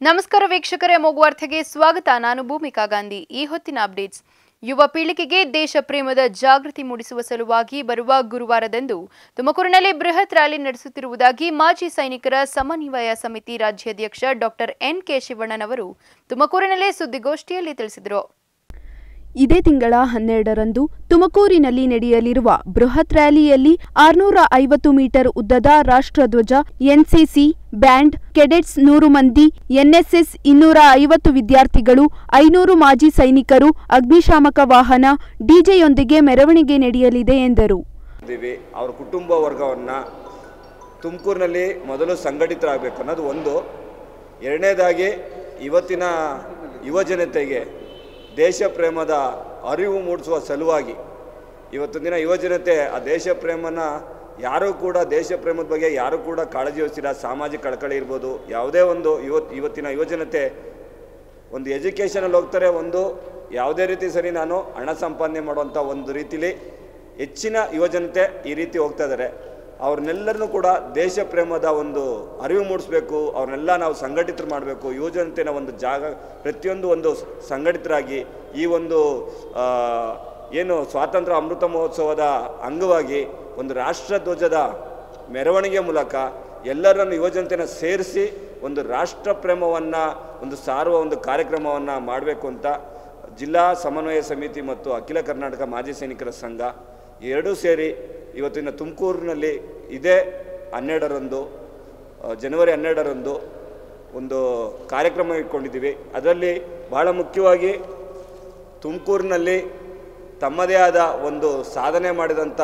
ನಮಸ್ಕಾರ ವೀಕ್ಷಕರೇ ಮೂಗುವಾರ್ತೆಗೆ ಸ್ವಾಗತ ನಾನು ಭೂಮಿಕಾ ಗಾಂಧಿ ಈ ಹೊತ್ತಿನ ಅಪ್ಡೇಟ್ಸ್ ಯುವ ಪೀಳಿಗೆಗೆ ದೇಶ ಪ್ರೇಮದ ಜಾಗೃತಿ ಮೂಡಿಸುವ ಸಲುವಾಗಿ ಬರುವ ಗುರುವಾರದಂದು ತುಮಕೂರಿನಲ್ಲಿ ಬೃಹತ್ ರ್ಯಾಲಿ ನಡೆಸುತ್ತಿರುವುದಾಗಿ ಮಾಜಿ ಸೈನಿಕರ ಸಮನ್ವಯ ಸಮಿತಿ ರಾಜ್ಯಾಧ್ಯಕ್ಷ ಡಾಕ್ಟರ್ ಎನ್ ಕೆ ಶಿವಣ್ಣನವರು ತುಮಕೂರಿನಲ್ಲಿ ಸುದ್ದಿಗೋಷ್ಠಿಯಲ್ಲಿ ತಿಳಿಸಿದರು ಇದೇ ತಿಂಗಳ ಹನ್ನೆರಡರಂದು ತುಮಕೂರಿನಲ್ಲಿ ನಡೆಯಲಿರುವ ಬೃಹತ್ ರ್ಯಾಲಿಯಲ್ಲಿ ಆರ್ನೂರ ಐವತ್ತು ಮೀಟರ್ ಉದ್ದದ ರಾಷ್ಟ್ರಧ್ವಜ ಎನ್ಸಿಸಿ ಬ್ಯಾಂಡ್ ಕೆಡೆಟ್ಸ್ ನೂರು ಮಂದಿ ಎನ್ಎಸ್ಎಸ್ ಇನ್ನೂರ ಐವತ್ತು ವಿದ್ಯಾರ್ಥಿಗಳು ಐನೂರು ಮಾಜಿ ಸೈನಿಕರು ಅಗ್ನಿಶಾಮಕ ವಾಹನ ಡಿಜೆಯೊಂದಿಗೆ ಮೆರವಣಿಗೆ ನಡೆಯಲಿದೆ ಎಂದರು ಇದ್ದೀವಿ ಅವ್ರ ಕುಟುಂಬ ವರ್ಗವನ್ನು ತುಮಕೂರಿನಲ್ಲಿ ಮೊದಲು ಸಂಘಟಿತರಾಗಬೇಕು ಅನ್ನೋದು ಒಂದು ಎರಡನೇದಾಗಿ ಇವತ್ತಿನ ಯುವ ಜನತೆಗೆ ದೇಶ ಪ್ರೇಮದ ಅರಿವು ಮೂಡಿಸುವ ಸಲುವಾಗಿ ಇವತ್ತಿನ ದಿನ ಯುವ ಜನತೆ ಆ ದೇಶ ಪ್ರೇಮನ ಯಾರೂ ಕೂಡ ದೇಶ ಪ್ರೇಮದ ಬಗ್ಗೆ ಯಾರೂ ಕೂಡ ಕಾಳಜಿ ವಹಿಸಿಲ್ಲ ಸಾಮಾಜಿಕ ಕಳಕಳಿ ಇರ್ಬೋದು ಯಾವುದೇ ಒಂದು ಇವತ್ತು ಇವತ್ತಿನ ಯುವ ಜನತೆ ಒಂದು ಎಜುಕೇಷನಲ್ಲಿ ಹೋಗ್ತಾರೆ ಒಂದು ಯಾವುದೇ ರೀತಿ ಸರಿ ನಾನು ಹಣ ಸಂಪಾದನೆ ಮಾಡುವಂಥ ಒಂದು ರೀತಿಲಿ ಹೆಚ್ಚಿನ ಯುವಜನತೆ ಈ ರೀತಿ ಹೋಗ್ತಾ ಇದ್ದಾರೆ ಅವ್ರನ್ನೆಲ್ಲರನ್ನೂ ಕೂಡ ದೇಶ ಪ್ರೇಮದ ಒಂದು ಅರಿವು ಮೂಡಿಸ್ಬೇಕು ಅವ್ರನ್ನೆಲ್ಲ ನಾವು ಸಂಘಟಿತರು ಮಾಡಬೇಕು ಯುವಜನತೆನ ಒಂದು ಜಾಗ ಪ್ರತಿಯೊಂದು ಒಂದು ಸಂಘಟಿತರಾಗಿ ಈ ಒಂದು ಆ, ಏನು ಸ್ವಾತಂತ್ರ್ಯ ಅಮೃತ ಮಹೋತ್ಸವದ ಅಂಗವಾಗಿ ಒಂದು ರಾಷ್ಟ್ರಧ್ವಜದ ಮೆರವಣಿಗೆ ಮೂಲಕ ಎಲ್ಲರನ್ನು ಯುವಜನತೆನ ಸೇರಿಸಿ ಒಂದು ರಾಷ್ಟ್ರ ಪ್ರೇಮವನ್ನು ಒಂದು ಸಾರುವ ಒಂದು ಕಾರ್ಯಕ್ರಮವನ್ನು ಮಾಡಬೇಕು ಅಂತ ಜಿಲ್ಲಾ ಸಮನ್ವಯ ಸಮಿತಿ ಮತ್ತು ಅಖಿಲ ಕರ್ನಾಟಕ ಮಾಜಿ ಸೈನಿಕರ ಸಂಘ ಎರಡೂ ಸೇರಿ ಇವತ್ತಿನ ತುಮಕೂರಿನಲ್ಲಿ ಇದೇ ಹನ್ನೆರಡರಂದು ಆ, ಜನವರಿ ಹನ್ನೆರಡರಂದು ಒಂದು ಕಾರ್ಯಕ್ರಮ ಇಟ್ಕೊಂಡಿದ್ದೀವಿ ಅದರಲ್ಲಿ ಬಹಳ ಮುಖ್ಯವಾಗಿ ತುಮಕೂರಿನಲ್ಲಿ ತಮ್ಮದೇ ಆದ ಒಂದು ಸಾಧನೆ ಮಾಡಿದಂಥ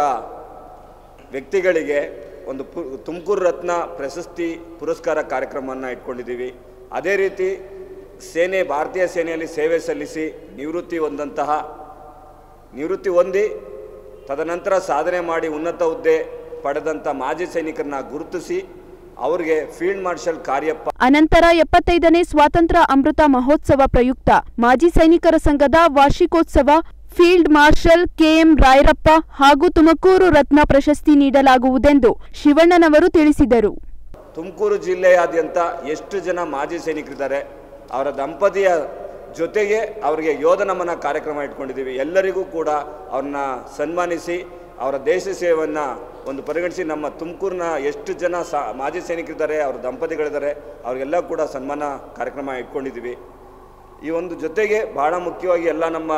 ವ್ಯಕ್ತಿಗಳಿಗೆ ಒಂದು ಪು ತುಮಕೂರು ರತ್ನ ಪ್ರಶಸ್ತಿ ಪುರಸ್ಕಾರ ಕಾರ್ಯಕ್ರಮವನ್ನು ಇಟ್ಕೊಂಡಿದ್ದೀವಿ ಅದೇ ರೀತಿ ಸೇನೆ ಭಾರತೀಯ ಸೇನೆಯಲ್ಲಿ ಸೇವೆ ಸಲ್ಲಿಸಿ ನಿವೃತ್ತಿ ಹೊಂದಂತಹ ನಿವೃತ್ತಿ ಹೊಂದಿ ತದನಂತರ ಸಾಧನೆ ಮಾಡಿ ಉನ್ನತ ಹುದ್ದೆ ಪಡೆದಂಥ ಮಾಜಿ ಸೈನಿಕರನ್ನ ಗುರುತಿಸಿ ಅವರಿಗೆ ಫೀಲ್ಡ್ ಮಾರ್ಷಲ್ ಕಾರ್ಯಪ್ಪ ಅನಂತರ ಎಪ್ಪತ್ತೈದನೇ ಸ್ವಾತಂತ್ರ್ಯ ಅಮೃತ ಮಹೋತ್ಸವ ಪ್ರಯುಕ್ತ ಮಾಜಿ ಸೈನಿಕರ ಸಂಘದ ವಾರ್ಷಿಕೋತ್ಸವ ಫೀಲ್ಡ್ ಮಾರ್ಷಲ್ ಕೆಎಂ ರಾಯರಪ್ಪ ಹಾಗೂ ತುಮಕೂರು ರತ್ನ ಪ್ರಶಸ್ತಿ ನೀಡಲಾಗುವುದೆಂದು ಶಿವಣ್ಣನವರು ತಿಳಿಸಿದರು ತುಮಕೂರು ಜಿಲ್ಲೆಯಾದ್ಯಂತ ಎಷ್ಟು ಜನ ಮಾಜಿ ಸೈನಿಕರಿದ್ದಾರೆ ಅವರ ದಂಪತಿಯ ಜೊತೆಗೆ ಅವರಿಗೆ ಯೋಧ ನಮನ ಕಾರ್ಯಕ್ರಮ ಇಟ್ಕೊಂಡಿದ್ದೀವಿ ಎಲ್ಲರಿಗೂ ಕೂಡ ಅವ್ರನ್ನ ಸನ್ಮಾನಿಸಿ ಅವರ ದೇಶ ಸೇವೆಯನ್ನು ಒಂದು ಪರಿಗಣಿಸಿ ನಮ್ಮ ತುಮಕೂರಿನ ಎಷ್ಟು ಜನ ಸಾ ಮಾಜಿ ಸೈನಿಕರಿದ್ದಾರೆ ಅವ್ರ ದಂಪತಿಗಳಿದ್ದಾರೆ ಅವರಿಗೆಲ್ಲ ಕೂಡ ಸನ್ಮಾನ ಕಾರ್ಯಕ್ರಮ ಇಟ್ಕೊಂಡಿದ್ದೀವಿ ಈ ಒಂದು ಜೊತೆಗೆ ಬಹಳ ಮುಖ್ಯವಾಗಿ ಎಲ್ಲ ನಮ್ಮ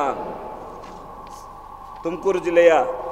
ತುಮಕೂರು ಜಿಲ್ಲೆಯ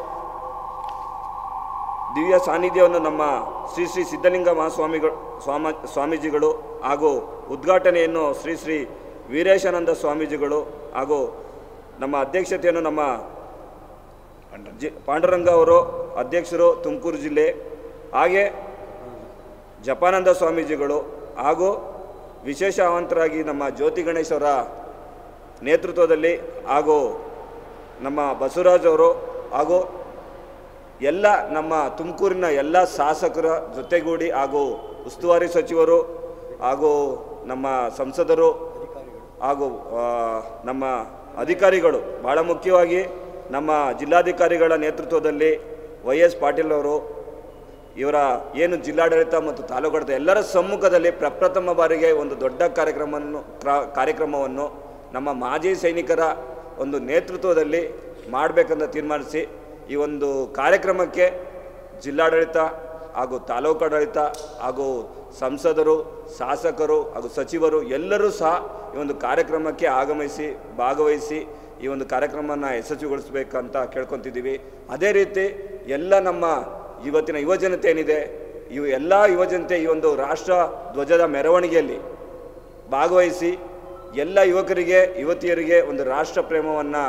ದಿವ್ಯ ಸಾನ್ನಿಧ್ಯವನ್ನು ನಮ್ಮ ಶ್ರೀ ಶ್ರೀ ಸಿದ್ಧಲಿಂಗ ಮಹಾಸ್ವಾಮಿಗಳು ಸ್ವಾಮ ಸ್ವಾಮೀಜಿಗಳು ಹಾಗೂ ಉದ್ಘಾಟನೆಯನ್ನು ಶ್ರೀ ಶ್ರೀ ವೀರೇಶಾನಂದ ಸ್ವಾಮೀಜಿಗಳು ಹಾಗೂ ನಮ್ಮ ಅಧ್ಯಕ್ಷತೆಯನ್ನು ನಮ್ಮ ಜಿ ಪಾಂಡುರಂಗ ಅವರು ಅಧ್ಯಕ್ಷರು ತುಮಕೂರು ಜಿಲ್ಲೆ ಹಾಗೆ ಜಪಾನಂದ ಸ್ವಾಮೀಜಿಗಳು ಹಾಗೂ ವಿಶೇಷ ಆಮಂತ್ರರಾಗಿ ನಮ್ಮ ಜ್ಯೋತಿ ಗಣೇಶ್ ಅವರ ನೇತೃತ್ವದಲ್ಲಿ ಹಾಗೂ ನಮ್ಮ ಬಸವರಾಜ್ ಅವರು ಹಾಗೂ ಎಲ್ಲ ನಮ್ಮ ತುಮಕೂರಿನ ಎಲ್ಲ ಶಾಸಕರ ಜೊತೆಗೂಡಿ ಹಾಗೂ ಉಸ್ತುವಾರಿ ಸಚಿವರು ಹಾಗೂ ನಮ್ಮ ಸಂಸದರು ಹಾಗೂ ಆ, ನಮ್ಮ ಅಧಿಕಾರಿಗಳು ಭಾಳ ಮುಖ್ಯವಾಗಿ ನಮ್ಮ ಜಿಲ್ಲಾಧಿಕಾರಿಗಳ ನೇತೃತ್ವದಲ್ಲಿ ವೈ ಎಸ್ ಪಾಟೀಲ್ ಅವರು ಇವರ ಏನು ಜಿಲ್ಲಾಡಳಿತ ಮತ್ತು ತಾಲೂಕಾಡಳಿತ ಎಲ್ಲರ ಸಮ್ಮುಖದಲ್ಲಿ ಪ್ರಪ್ರಥಮ ಬಾರಿಗೆ ಒಂದು ದೊಡ್ಡ ಕಾರ್ಯಕ್ರಮವನ್ನು ಕ್ರಾ- ಕಾರ್ಯಕ್ರಮವನ್ನು ನಮ್ಮ ಮಾಜಿ ಸೈನಿಕರ ಒಂದು ನೇತೃತ್ವದಲ್ಲಿ ಮಾಡಬೇಕಂತ ತೀರ್ಮಾನಿಸಿ ಈ ಒಂದು ಕಾರ್ಯಕ್ರಮಕ್ಕೆ ಜಿಲ್ಲಾಡಳಿತ ಹಾಗೂ ತಾಲೂಕಾಡಳಿತ ಹಾಗೂ ಸಂಸದರು ಶಾಸಕರು ಹಾಗೂ ಸಚಿವರು ಎಲ್ಲರೂ ಸಹ ಈ ಒಂದು ಕಾರ್ಯಕ್ರಮಕ್ಕೆ ಆಗಮಿಸಿ ಭಾಗವಹಿಸಿ ಈ ಒಂದು ಕಾರ್ಯಕ್ರಮನ ಯಶಸ್ವಿಗೊಳಿಸಬೇಕಂತ ಕೇಳ್ಕೊತಿದ್ದೀವಿ ಅದೇ ರೀತಿ ಎಲ್ಲ ನಮ್ಮ ಇವತ್ತಿನ ಯುವಜನತೆ ಏನಿದೆ ಇವು ಎಲ್ಲ ಯುವಜನತೆ ಈ ಒಂದು ರಾಷ್ಟ್ರ ಧ್ವಜದ ಮೆರವಣಿಗೆಯಲ್ಲಿ ಭಾಗವಹಿಸಿ ಎಲ್ಲ ಯುವಕರಿಗೆ ಯುವತಿಯರಿಗೆ ಒಂದು ರಾಷ್ಟ್ರ ಪ್ರೇಮವನ್ನು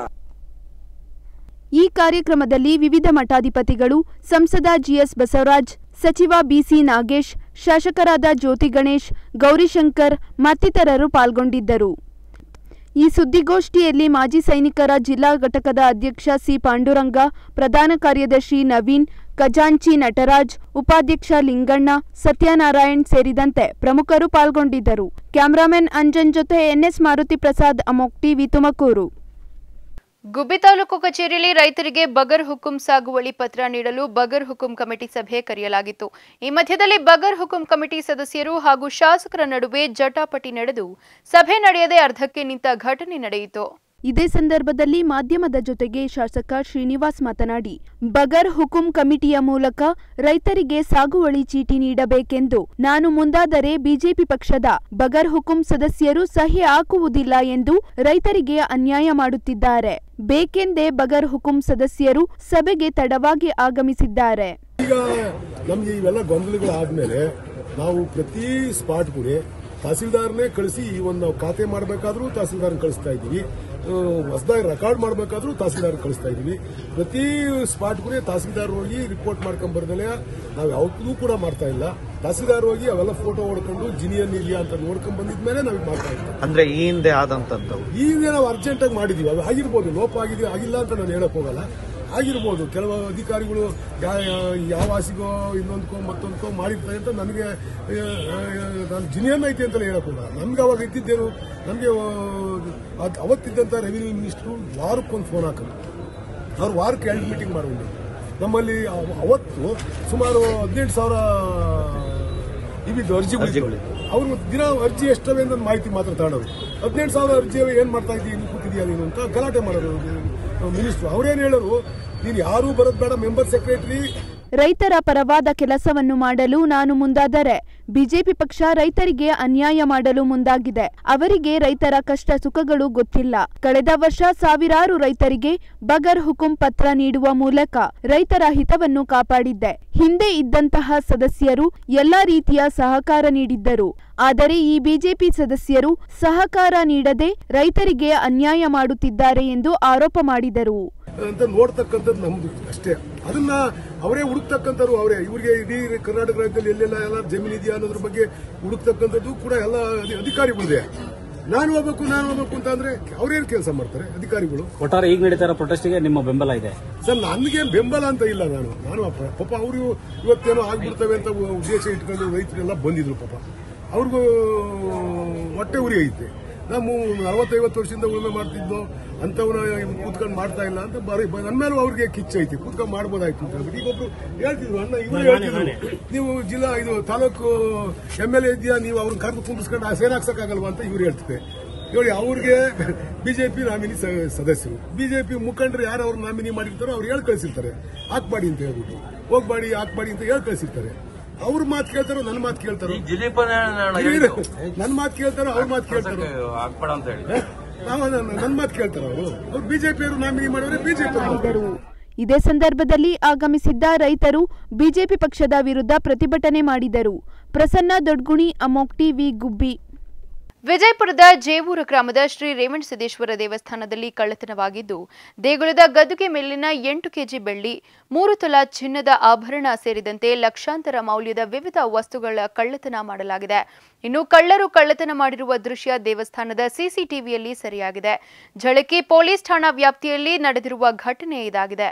ಈ ಕಾರ್ಯಕ್ರಮದಲ್ಲಿ ವಿವಿಧ ಮಠಾಧಿಪತಿಗಳು ಸಂಸದ ಜಿಎಸ್ ಬಸವರಾಜ್ ಸಚಿವ ಬಿಸಿ ನಾಗೇಶ್ ಶಾಸಕರಾದ ಜ್ಯೋತಿ ಗಣೇಶ್ ಗೌರಿಶಂಕರ್ ಮತ್ತಿತರರು ಪಾಲ್ಗೊಂಡಿದ್ದರು ಈ ಸುದ್ದಿಗೋಷ್ಠಿಯಲ್ಲಿ ಮಾಜಿ ಸೈನಿಕರ ಜಿಲ್ಲಾ ಘಟಕದ ಅಧ್ಯಕ್ಷ ಸಿ ಪಾಂಡುರಂಗ ಪ್ರಧಾನ ಕಾರ್ಯದರ್ಶಿ ನವೀನ್ ಖಜಾಂಚಿ ನಟರಾಜ್ ಉಪಾಧ್ಯಕ್ಷ ಲಿಂಗಣ್ಣ ಸತ್ಯನಾರಾಯಣ್ ಸೇರಿದಂತೆ ಪ್ರಮುಖರು ಪಾಲ್ಗೊಂಡಿದ್ದರು ಕ್ಯಾಮರಾಮನ್ ಅಂಜನ್ ಜೊತೆ ಎನ್ಎಸ್ ಮಾರುತಿ ಪ್ರಸಾದ್ ಅಮೋಕ್ ಟಿವಿ ತುಮಕೂರು ಗುಬ್ಬಿ ತಾಲೂಕು ಕಚೇರಿಯಲ್ಲಿ ರೈತರಿಗೆ ಬಗರ್ ಹುಕುಂ ಸಾಗುವಳಿ ಪತ್ರ ನೀಡಲು ಬಗರ್ ಹುಕುಂ ಕಮಿಟಿ ಸಭೆ ಕರೆಯಲಾಗಿತ್ತು ಈ ಮಧ್ಯದಲ್ಲಿ ಬಗರ್ ಹುಕುಂ ಕಮಿಟಿ ಸದಸ್ಯರು ಹಾಗೂ ಶಾಸಕರ ನಡುವೆ ಜಟಾಪಟಿ ನಡೆದು ಸಭೆ ನಡೆಯದೆ ಅರ್ಧಕ್ಕೆ ನಿಂತ ಘಟನೆ ನಡೆಯಿತು ಇದೇ ಸಂದರ್ಭದಲ್ಲಿ ಮಾಧ್ಯಮದ ಜೊತೆಗೆ ಶಾಸಕ ಶ್ರೀನಿವಾಸ್ ಮಾತನಾಡಿ ಬಗರ್ ಹುಕುಂ ಕಮಿಟಿಯ ಮೂಲಕ ರೈತರಿಗೆ ಸಾಗುವಳಿ ಚೀಟಿ ನೀಡಬೇಕೆಂದು ನಾನು ಮುಂದಾದರೆ ಬಿಜೆಪಿ ಪಕ್ಷದ ಬಗರ್ ಹುಕುಂ ಸದಸ್ಯರು ಸಹಿ ಹಾಕುವುದಿಲ್ಲ ಎಂದು ರೈತರಿಗೆ ಅನ್ಯಾಯ ಮಾಡುತ್ತಿದ್ದಾರೆ ಬೇಕೆಂದೇ ಬಗರ್ ಹುಕುಂ ಸದಸ್ಯರು ಸಭೆಗೆ ತಡವಾಗಿ ಆಗಮಿಸಿದ್ದಾರೆ ಈಗ ನಮ್ಗೆ ಇವೆಲ್ಲ ಗೊಂದಲಗಳಾದ್ಮೇಲೆ ನಾವು ಪ್ರತಿ ಸ್ಪಾಟ್ ಕೂಡ ತಹಸೀಲ್ದಾರ್ನೇ ಕಳಿಸಿ ಈ ಒಂದು ನಾವು ಖಾತೆ ಮಾಡಬೇಕಾದ್ರೂ ತಹಸೀಲ್ದಾರ್ ಕಳಿಸ್ತಾ ಇದ್ದೀವಿ ಹೊಸದಾಗಿ ರೆಕಾರ್ಡ್ ಮಾಡಬೇಕಾದ್ರೂ ತಹಸೀಲ್ದಾರ್ ಕಳಿಸ್ತಾ ಇದ್ದೀವಿ ಪ್ರತಿ ಸ್ಪಾಟ್ ಕೂಡ ತಹಸೀಲ್ದಾರ್ ಹೋಗಿ ರಿಪೋರ್ಟ್ ಮಾಡ್ಕೊಂಡ್ ಬರ್ದಲೆ ನಾವು ಯಾವತ್ತೂ ಕೂಡ ಮಾಡ್ತಾ ಇಲ್ಲ ತಹಸೀಲ್ದಾರ್ ಹೋಗಿ ಅವೆಲ್ಲ ಫೋಟೋ ಹೊಡ್ಕೊಂಡು ಜಿನಿಯನ್ ಇದೆಯಾ ಅಂತ ನೋಡ್ಕೊಂಡ್ ಬಂದಿದ್ಮೇಲೆ ನಾವು ಇದ್ ಮಾಡ್ತಾ ಇದ್ದೀವಿ ಅಂದ್ರೆ ಈ ಹಿಂದೆ ಆದಂತದ್ದು ಈಗ ನಾವು ಅರ್ಜೆಂಟ್ ಆಗಿ ಮಾಡಿದೀವಿ ಅದು ಆಗಿರ್ಬೋದು ಲೋಪ ಆಗಿದೆ ಆಗಿಲ್ಲ ಅಂತ ನಾನು ಹೇಳಕ್ ಹೋಗಲ್ಲ ಆಗಿರ್ಬೋದು ಕೆಲವು ಅಧಿಕಾರಿಗಳು ಯಾ- ಯಾ- ಯಾವ ಆಸಿಗೋ ಇನ್ನೊಂದಕ್ಕೋ ಮತ್ತೊಂದಕ್ಕೋ ಮಾಡಿರ್ತಾರೆ ಅಂತ ನನಗೆ ಆ, ಆ, ನಾನು ಜಿನಿಯನ್ ಐತೆ ಅಂತ ಹೇಳಕ್ ಹೋಗಲ್ಲ ನಮ್ಗೆ ಅವಾಗ ಇದ್ದಿದ್ದೇನು ನಮಗೆ ಅವತ್ತಿದ್ದಂಥ ರೆವಿನ್ಯೂ ಮಿನಿಸ್ಟ್ರು ವಾರಕ್ಕೊಂದು ಫೋನ್ ಹಾಕೋದು ಅವ್ರು ವಾರಕ್ಕೆ ಎರಡು ಮೀಟಿಂಗ್ ಮಾಡೋದು ನಮ್ಮಲ್ಲಿ ಅವ- ಅವತ್ತು ಸುಮಾರು ಹದಿನೆಂಟು ಸಾವಿರ ಇವಿದ್ದು ಅರ್ಜಿಗಳು ಅವ್ರು ದಿನ ಅರ್ಜಿ ಎಷ್ಟವೆ ಅಂತ ಮಾಹಿತಿ ಮಾತ್ರ ತಗೊಳ್ಳೋರು ಹದಿನೆಂಟು ಸಾವಿರ ಅರ್ಜಿ ಏನ್ ಮಾಡ್ತಾ ಇದ್ದೀವಿ ನೀನು ಕೂತಿದ್ಯಾ ನೀನು ಅಂತ ಗಲಾಟೆ ಮಾಡೋರು ಮಿನಿಸ್ಟ್ರು ಅವ್ರೇನ್ ಹೇಳೋರು ನೀನು ಯಾರೂ ಬರೋದು ಬೇಡ ಮೆಂಬರ್ ಸೆಕ್ರೆಟರಿ ರೈತರ ಪರವಾದ ಕೆಲಸವನ್ನು ಮಾಡಲು ನಾನು ಮುಂದಾದರೆ ಬಿಜೆಪಿ ಪಕ್ಷ ರೈತರಿಗೆ ಅನ್ಯಾಯ ಮಾಡಲು ಮುಂದಾಗಿದೆ ಅವರಿಗೆ ರೈತರ ಕಷ್ಟ ಸುಖಗಳು ಗೊತ್ತಿಲ್ಲ ಕಳೆದ ವರ್ಷ ಸಾವಿರಾರು ರೈತರಿಗೆ ಬಗರ್ ಹುಕುಂ ಪತ್ರ ನೀಡುವ ಮೂಲಕ ರೈತರ ಹಿತವನ್ನು ಕಾಪಾಡಿದ್ದೆ ಹಿಂದೆ ಇದ್ದಂತಹ ಸದಸ್ಯರು ಎಲ್ಲಾ ರೀತಿಯ ಸಹಕಾರ ನೀಡಿದ್ದರು ಆದರೆ ಈ ಬಿಜೆಪಿ ಸದಸ್ಯರು ಸಹಕಾರ ನೀಡದೆ ರೈತರಿಗೆ ಅನ್ಯಾಯ ಮಾಡುತ್ತಿದ್ದಾರೆ ಎಂದು ಆರೋಪ ಮಾಡಿದರು ಅಂತ ನೋಡ್ತಕ್ಕಂಥದ್ದು ನಮ್ದು ಅಷ್ಟೇ ಅದನ್ನ ಅವರೇ ಹುಡುಕ್ತಕ್ಕಂಥವ್ರು ಅವರೇ ಇವರಿಗೆ ಇಡೀ ಕರ್ನಾಟಕ ರಾಜ್ಯದಲ್ಲಿ ಎಲ್ಲೆಲ್ಲ ಎಲ್ಲ ಜಮೀನು ಇದೆಯಾ ಅನ್ನೋದ್ರ ಬಗ್ಗೆ ಹುಡುಕ್ತಕ್ಕಂಥದ್ದು ಕೂಡ ಎಲ್ಲ ಅಧಿ- ಅಧಿಕಾರಿಗಳಿದೆ ನಾನು ಹೋಗ್ಬೇಕು ನಾನು ಹೋಗ್ಬೇಕು ಅಂತ ಅಂದ್ರೆ ಅವ್ರೇನು ಕೆಲಸ ಮಾಡ್ತಾರೆ ಅಧಿಕಾರಿಗಳು ಒಟ್ಟಾರೆ ಈಗ ನಡೀತಾ ಇರೋ ಪ್ರೊಟೆಸ್ಟ್ಗೆ ನಿಮ್ಮ ಬೆಂಬಲ ಇದೆ ಸರ್ ನನಗೆ ಬೆಂಬಲ ಅಂತ ಇಲ್ಲ ನಾನು ನಾನು ಅಪ್ಪ- ಪಾಪ ಅವರು ಇವತ್ತೇನೋ ಆಗ್ಬಿಡ್ತವೆ ಅಂತ ಉದ್ದೇಶ ಇಟ್ಕೊಂಡು ರೈತರೆಲ್ಲ ಬಂದಿದ್ರು ಪಾಪ ಅವ್ರಿಗೂ ಹೊಟ್ಟೆ ಉರಿ ಐತೆ ನಾವು ನಲವತ್ತೈವತ್ತು ವರ್ಷದಿಂದ ಉಳುಮೆ ಮಾಡ್ತಿದ್ದೋ ಅಂಥವನ್ನ ಕೂತ್ಕೊಂಡು ಮಾಡ್ತಾ ಇಲ್ಲ ಅಂತ ಬರೀ ನನ್ನ ಮೇಲೂ ಅವ್ರಿಗೆ ಕಿಚ್ಚೈತಿ ಕೂತ್ಕೊಂಡು ಮಾಡ್ಬೋದಾಯ್ತು ಅಂತ ಹೇಳ್ಬಿಟ್ಟು ಈಗ ಒಬ್ರು ಹೇಳ್ತಿದ್ರು ಅಣ್ಣ ಇವರು ಹೇಳ್ತಿದ್ರು ನೀವು ಜಿಲ್ಲಾ ಇದು ತಾಲೂಕು ಎಮ್ ಎಲ್ ಎ ಇದೆಯಾ ನೀವು ಅವ್ರನ್ನ ಕರೆದು ಕುಂದಿಸ್ಕೊಂಡು ಸೇರ್ ಹಾಕ್ಸಕ್ಕಾಗಲ್ವಾ ಅಂತ ಇವ್ರು ಹೇಳ್ತಿದ್ದೆ ನೋಡಿ ಅವ್ರಿಗೆ ಬಿಜೆಪಿ ನಾಮಿನಿ ಸ- ಸದಸ್ಯರು ಬಿಜೆಪಿ ಮುಖಂಡರು ಯಾರು ಅವ್ರು ನಾಮಿನಿ ಮಾಡಿರ್ತಾರೋ ಅವ್ರು ಹೇಳಿ ಕಳಿಸಿರ್ತಾರೆ ಹಾಕ್ಬಾಡಿ ಅಂತ ಹೇಳ್ಬಿಟ್ಟು ಹೋಗ್ಬಾಡಿ ಹಾಕ್ಬಾಡಿ ಅಂತ ಹೇಳಿ ಕಳಿಸಿರ್ತಾರೆ ಅವ್ರ ಮಾತು ಕೇಳ್ತಾರೋ ನನ್ನ ಮಾತು ಕೇಳ್ತಾರೋ ನನ್ನ ಮಾತು ಕೇಳ್ತಾರೋ ಅವ್ರ ಮಾತು ಕೇಳ್ತಾರೋ ನಾವು ನನ್ನ ಮಾತು ಕೇಳ್ತಾರೋ ಅವರು ಅವ್ರು ಬಿಜೆಪಿಯವರು ನಾಮಿನಿ ಮಾಡಿದ್ರೆ ಬಿಜೆಪಿ ಮಾಡಿದರು ಇದೇ ಸಂದರ್ಭದಲ್ಲಿ ಆಗಮಿಸಿದ್ದ ರೈತರು ಬಿಜೆಪಿ ಪಕ್ಷದ ವಿರುದ್ಧ ಪ್ರತಿಭಟನೆ ಮಾಡಿದರು ಪ್ರಸನ್ನ ದೊಡ್ಗುಣಿ ಅಮೋಕ್ ಟಿವಿ ಗುಬ್ಬಿ ವಿಜಯಪುರದ ಜೇವೂರು ಗ್ರಾಮದ ಶ್ರೀ ರೇವಣಸಿದ್ದೇಶ್ವರ ದೇವಸ್ಥಾನದಲ್ಲಿ ಕಳ್ಳತನವಾಗಿದ್ದು ದೇಗುಲದ ಗದ್ದುಗೆ ಮೇಲಿನ ಎಂಟು ಕೆಜಿ ಬೆಳ್ಳಿ ಮೂರು ತೊಲ ಚಿನ್ನದ ಆಭರಣ ಸೇರಿದಂತೆ ಲಕ್ಷಾಂತರ ಮೌಲ್ಯದ ವಿವಿಧ ವಸ್ತುಗಳ ಕಳ್ಳತನ ಮಾಡಲಾಗಿದೆ ಇನ್ನು ಕಳ್ಳರು ಕಳ್ಳತನ ಮಾಡಿರುವ ದೃಶ್ಯ ದೇವಸ್ಥಾನದ ಸಿಸಿಟಿವಿಯಲ್ಲಿ ಸೆರೆಯಾಗಿದೆ ಝಳಕಿ ಪೊಲೀಸ್ ಠಾಣಾ ವ್ಯಾಪ್ತಿಯಲ್ಲಿ ನಡೆದಿರುವ ಘಟನೆ ಇದಾಗಿದೆ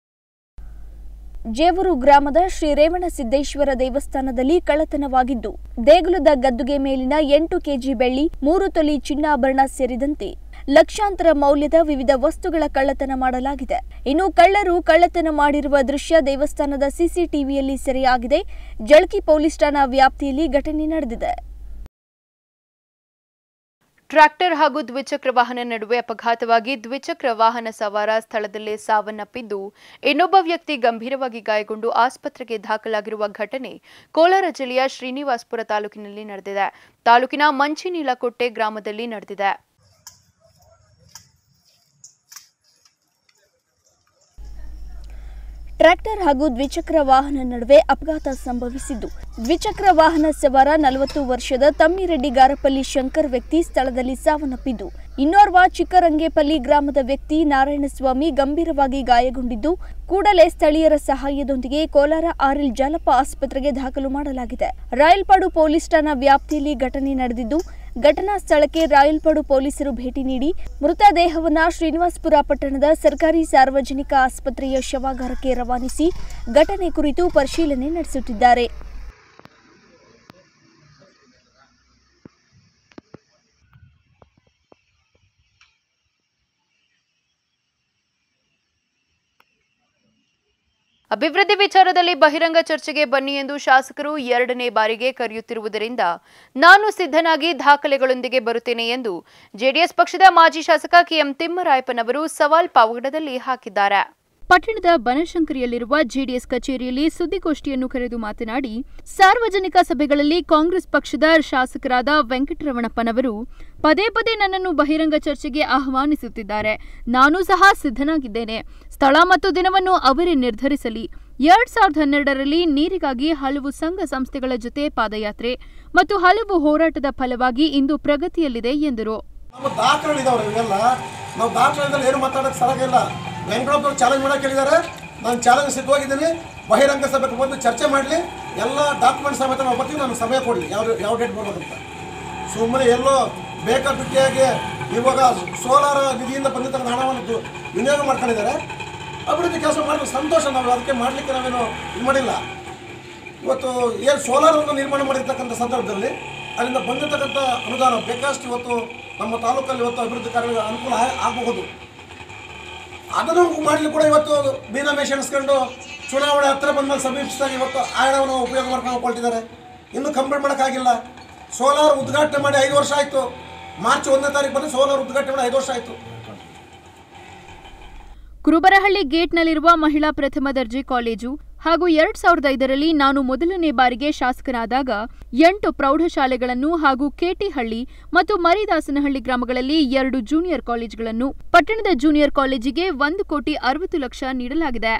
ಜೇವೂರು ಗ್ರಾಮದ ಶ್ರೀ ರೇವಣ ಸಿದ್ದೇಶ್ವರ ದೇವಸ್ಥಾನದಲ್ಲಿ ಕಳ್ಳತನವಾಗಿದ್ದು ದೇಗುಲದ ಗದ್ದುಗೆ ಮೇಲಿನ ಎಂಟು ಕೆಜಿ ಬೆಳ್ಳಿ ಮೂರು ತೊಲಿ ಚಿನ್ನಾಭರಣ ಸೇರಿದಂತೆ ಲಕ್ಷಾಂತರ ಮೌಲ್ಯದ ವಿವಿಧ ವಸ್ತುಗಳ ಕಳ್ಳತನ ಮಾಡಲಾಗಿದೆ ಇನ್ನು ಕಳ್ಳರು ಕಳ್ಳತನ ಮಾಡಿರುವ ದೃಶ್ಯ ದೇವಸ್ಥಾನದ ಸಿಸಿಟಿವಿಯಲ್ಲಿ ಸೆರೆಯಾಗಿದೆ ಜಳಕಿ ಪೊಲೀಸ್ ಠಾಣಾ ವ್ಯಾಪ್ತಿಯಲ್ಲಿ ಘಟನೆ ನಡೆದಿದೆ ಟ್ರ್ಯಾಕ್ಟರ್ ಹಾಗೂ ದ್ವಿಚಕ್ರ ವಾಹನ ನಡುವೆ ಅಪಘಾತವಾಗಿ ದ್ವಿಚಕ್ರ ವಾಹನ ಸವಾರ ಸ್ಥಳದಲ್ಲೇ ಸಾವನ್ನಪ್ಪಿದ್ದು ಇನ್ನೊಬ್ಬ ವ್ಯಕ್ತಿ ಗಂಭೀರವಾಗಿ ಗಾಯಗೊಂಡು ಆಸ್ಪತ್ರೆಗೆ ದಾಖಲಾಗಿರುವ ಘಟನೆ ಕೋಲಾರ ಜಿಲ್ಲೆಯ ಶ್ರೀನಿವಾಸಪುರ ತಾಲೂಕಿನಲ್ಲಿ ನಡೆದಿದೆ ತಾಲೂಕಿನ ಮಂಚಿನೀಲಕೊಟ್ಟೆ ಗ್ರಾಮದಲ್ಲಿ ನಡೆದಿದೆ ಟ್ರ್ಯಾಕ್ಟರ್ ಹಾಗೂ ದ್ವಿಚಕ್ರ ವಾಹನ ನಡುವೆ ಅಪಘಾತ ಸಂಭವಿಸಿದ್ದು ದ್ವಿಚಕ್ರ ವಾಹನ ಸವಾರ ನಲವತ್ತು ವರ್ಷದ ತಮ್ಮಿರೆಡ್ಡಿ ಗಾರಪಲ್ಲಿ ಶಂಕರ್ ವ್ಯಕ್ತಿ ಸ್ಥಳದಲ್ಲಿ ಸಾವನ್ನಪ್ಪಿದ್ದು ಇನ್ನೋರ್ವ ಚಿಕ್ಕರಂಗೇಪಲ್ಲಿ ಗ್ರಾಮದ ವ್ಯಕ್ತಿ ನಾರಾಯಣಸ್ವಾಮಿ ಗಂಭೀರವಾಗಿ ಗಾಯಗೊಂಡಿದ್ದು ಕೂಡಲೇ ಸ್ಥಳೀಯರ ಸಹಾಯದೊಂದಿಗೆ ಕೋಲಾರ ಆರ್ಎಲ್ ಜಾಲಪ್ಪ ಆಸ್ಪತ್ರೆಗೆ ದಾಖಲು ಮಾಡಲಾಗಿದೆ ರಾಯಲ್ಪಾಡು ಪೊಲೀಸ್ ಠಾಣಾ ವ್ಯಾಪ್ತಿಯಲ್ಲಿ ಘಟನೆ ನಡೆದಿದ್ದು ಘಟನಾ ಸ್ಥಳಕ್ಕೆ ರಾಯಲ್ಪಾಡು ಪೊಲೀಸರು ಭೇಟಿ ನೀಡಿ ಮೃತದೇಹವನ್ನ ಶ್ರೀನಿವಾಸಪುರ ಪಟ್ಟಣದ ಸರ್ಕಾರಿ ಸಾರ್ವಜನಿಕ ಆಸ್ಪತ್ರೆಯ ಶವಾಗಾರಕ್ಕೆ ರವಾನಿಸಿ ಘಟನೆ ಕುರಿತು ಪರಿಶೀಲನೆ ನಡೆಸುತ್ತಿದ್ದಾರೆ ಅಭಿವೃದ್ಧಿ ವಿಚಾರದಲ್ಲಿ ಬಹಿರಂಗ ಚರ್ಚೆಗೆ ಬನ್ನಿ ಎಂದು ಶಾಸಕರು ಎರಡನೇ ಬಾರಿಗೆ ಕರೆಯುತ್ತಿರುವುದರಿಂದ ನಾನು ಸಿದ್ಧನಾಗಿ ದಾಖಲೆಗಳೊಂದಿಗೆ ಬರುತ್ತೇನೆ ಎಂದು ಜೆಡಿಎಸ್ ಪಕ್ಷದ ಮಾಜಿ ಶಾಸಕ ಕೆಎಂ ತಿಮ್ಮರಾಯಪ್ಪನವರು ಸವಾಲ್ ಪಾವಗಡದಲ್ಲಿ ಹಾಕಿದ್ದಾರೆ ಪಟ್ಟಣದ ಬನಶಂಕರಿಯಲ್ಲಿರುವ ಜೆಡಿಎಸ್ ಕಚೇರಿಯಲ್ಲಿ ಸುದ್ದಿಗೋಷ್ಠಿಯನ್ನು ಕರೆದು ಮಾತನಾಡಿ ಸಾರ್ವಜನಿಕ ಸಭೆಗಳಲ್ಲಿ ಕಾಂಗ್ರೆಸ್ ಪಕ್ಷದ ಶಾಸಕರಾದ ವೆಂಕಟರಮಣಪ್ಪನವರು ಪದೇ ಪದೇ ನನ್ನನ್ನು ಬಹಿರಂಗ ಚರ್ಚೆಗೆ ಆಹ್ವಾನಿಸುತ್ತಿದ್ದಾರೆ ನಾನು ಸಹ ಸಿದ್ಧನಾಗಿದ್ದೇನೆ ಸ್ಥಳ ಮತ್ತು ದಿನವನ್ನು ಅವರೇ ನಿರ್ಧರಿಸಲಿ ಎರಡ್ ಸಾವಿರದ ಹನ್ನೆರಡರಲ್ಲಿ ನೀರಿಗಾಗಿ ಹಲವು ಸಂಘ ಸಂಸ್ಥೆಗಳ ಜೊತೆ ಪಾದಯಾತ್ರೆ ಮತ್ತು ಹಲವು ಹೋರಾಟದ ಫಲವಾಗಿ ಇಂದು ಪ್ರಗತಿಯಲ್ಲಿದೆ ಎಂದರು ನಮ್ಮ ದಾಖಲೆಗಳಿದಾವ್ರಿ ಇವೆಲ್ಲ ನಾವು ದಾಖಲೆದಲ್ಲಿ ಏನು ಮಾತಾಡೋಕೆ ಸರಿಯಾಗಿಲ್ಲ ವೆಂಕಟಪ್ಪರು ಚಾಲೆಂಜ್ ಮಾಡಕ್ಕೆ ಹೇಳಿದ್ದಾರೆ ನಾನು ಚಾಲೆಂಜ್ ಸಿದ್ಧವಾಗಿದ್ದೀನಿ ಬಹಿರಂಗ ಸಭೆಗೆ ಬಂದು ಚರ್ಚೆ ಮಾಡಲಿ ಎಲ್ಲ ಡಾಕ್ಯುಮೆಂಟ್ ಸಮೇತ ನಾವು ಬರ್ತೀವಿ ನಾನು ಸಮಯ ಕೊಡಿ ಯಾವ ಯಾವ ಡೇಟ್ ಬರ್ಬೇಕಂತ ಸುಮ್ಮನೆ ಎಲ್ಲೋ ಬೇಕಾಬಿಟ್ಟಿಯಾಗಿ ಇವಾಗ ಸೋಲಾರ ನಿಧಿಯಿಂದ ಬಂದಿರ್ತಕ್ಕಂಥ ಹಣವನ್ನು ದು- ವಿನಿಯೋಗ ಮಾಡ್ಕೊಂಡಿದ್ದಾರೆ ಅಭಿವೃದ್ಧಿ ಕೆಲಸ ಮಾಡಲು ಸಂತೋಷ ನಾವು ಅದಕ್ಕೆ ಮಾಡಲಿಕ್ಕೆ ನಾವೇನು ಇದು ಮಾಡಿಲ್ಲ ಇವತ್ತು ಏನು ಸೋಲಾರನ್ನು ನಿರ್ಮಾಣ ಮಾಡಿರ್ತಕ್ಕಂಥ ಸಂದರ್ಭದಲ್ಲಿ ಅಲ್ಲಿಂದ ಬಂದಿರತಕ್ಕಂಥ ಅನುದಾನ ಬೇಕಷ್ಟು ಇವತ್ತು ನಮ್ಮ ತಾಲೂಕಲ್ಲಿ ಇವತ್ತು ಅಭಿವೃದ್ಧಿ ಕಾರ್ಯಗಳಿಗೆ ಅನುಕೂಲ ಆ- ಆಗಬಹುದು ಅದನ್ನು ಮಾಡಲಿಕ್ಕೆ ಕೂಡ ಇವತ್ತು ಮೀನಾಮೇಷ ಎಣಿಸ್ಕೊಂಡು ಚುನಾವಣೆ ಹತ್ರ ಬಂದ್ಮೇಲೆ ಸಮೀಪಿಸಿದಾಗ ಇವತ್ತು ಆ ಹಣವನ್ನು ಉಪಯೋಗ ಮಾಡ್ಕೊಂಡು ಹೊರಟಿದ್ದಾರೆ ಇನ್ನೂ ಕಂಪ್ಲೀಟ್ ಮಾಡೋಕ್ಕಾಗಿಲ್ಲ ಸೋಲಾರ್ ಉದ್ಘಾಟನೆ ಮಾಡಿ ಐದು ವರ್ಷ ಆಯಿತು ಮಾರ್ಚ್ ಒಂದನೇ ತಾರೀಕು ಬಂದು ಸೋಲಾರ್ ಉದ್ಘಾಟನೆ ಮಾಡಿ ಐದು ವರ್ಷ ಆಯಿತು ಕುರುಬರಹಳ್ಳಿ ಗೇಟ್ನಲ್ಲಿರುವ ಮಹಿಳಾ ಪ್ರಥಮ ದರ್ಜೆ ಕಾಲೇಜು ಹಾಗೂ ಎರಡ್ ಸಾವಿರದ ಐದರಲ್ಲಿ ನಾನು ಮೊದಲನೇ ಬಾರಿಗೆ ಶಾಸಕನಾದಾಗ ಎಂಟು ಪ್ರೌಢಶಾಲೆಗಳನ್ನು ಹಾಗೂ ಕೇಟಿಹಳ್ಳಿ ಮತ್ತು ಮರಿದಾಸನಹಳ್ಳಿ ಗ್ರಾಮಗಳಲ್ಲಿ ಎರಡು ಜೂನಿಯರ್ ಕಾಲೇಜುಗಳನ್ನು ಪಟ್ಟಣದ ಜೂನಿಯರ್ ಕಾಲೇಜಿಗೆ ಒಂದು ಕೋಟಿ ಅರವತ್ತು ಲಕ್ಷ ನೀಡಲಾಗಿದೆ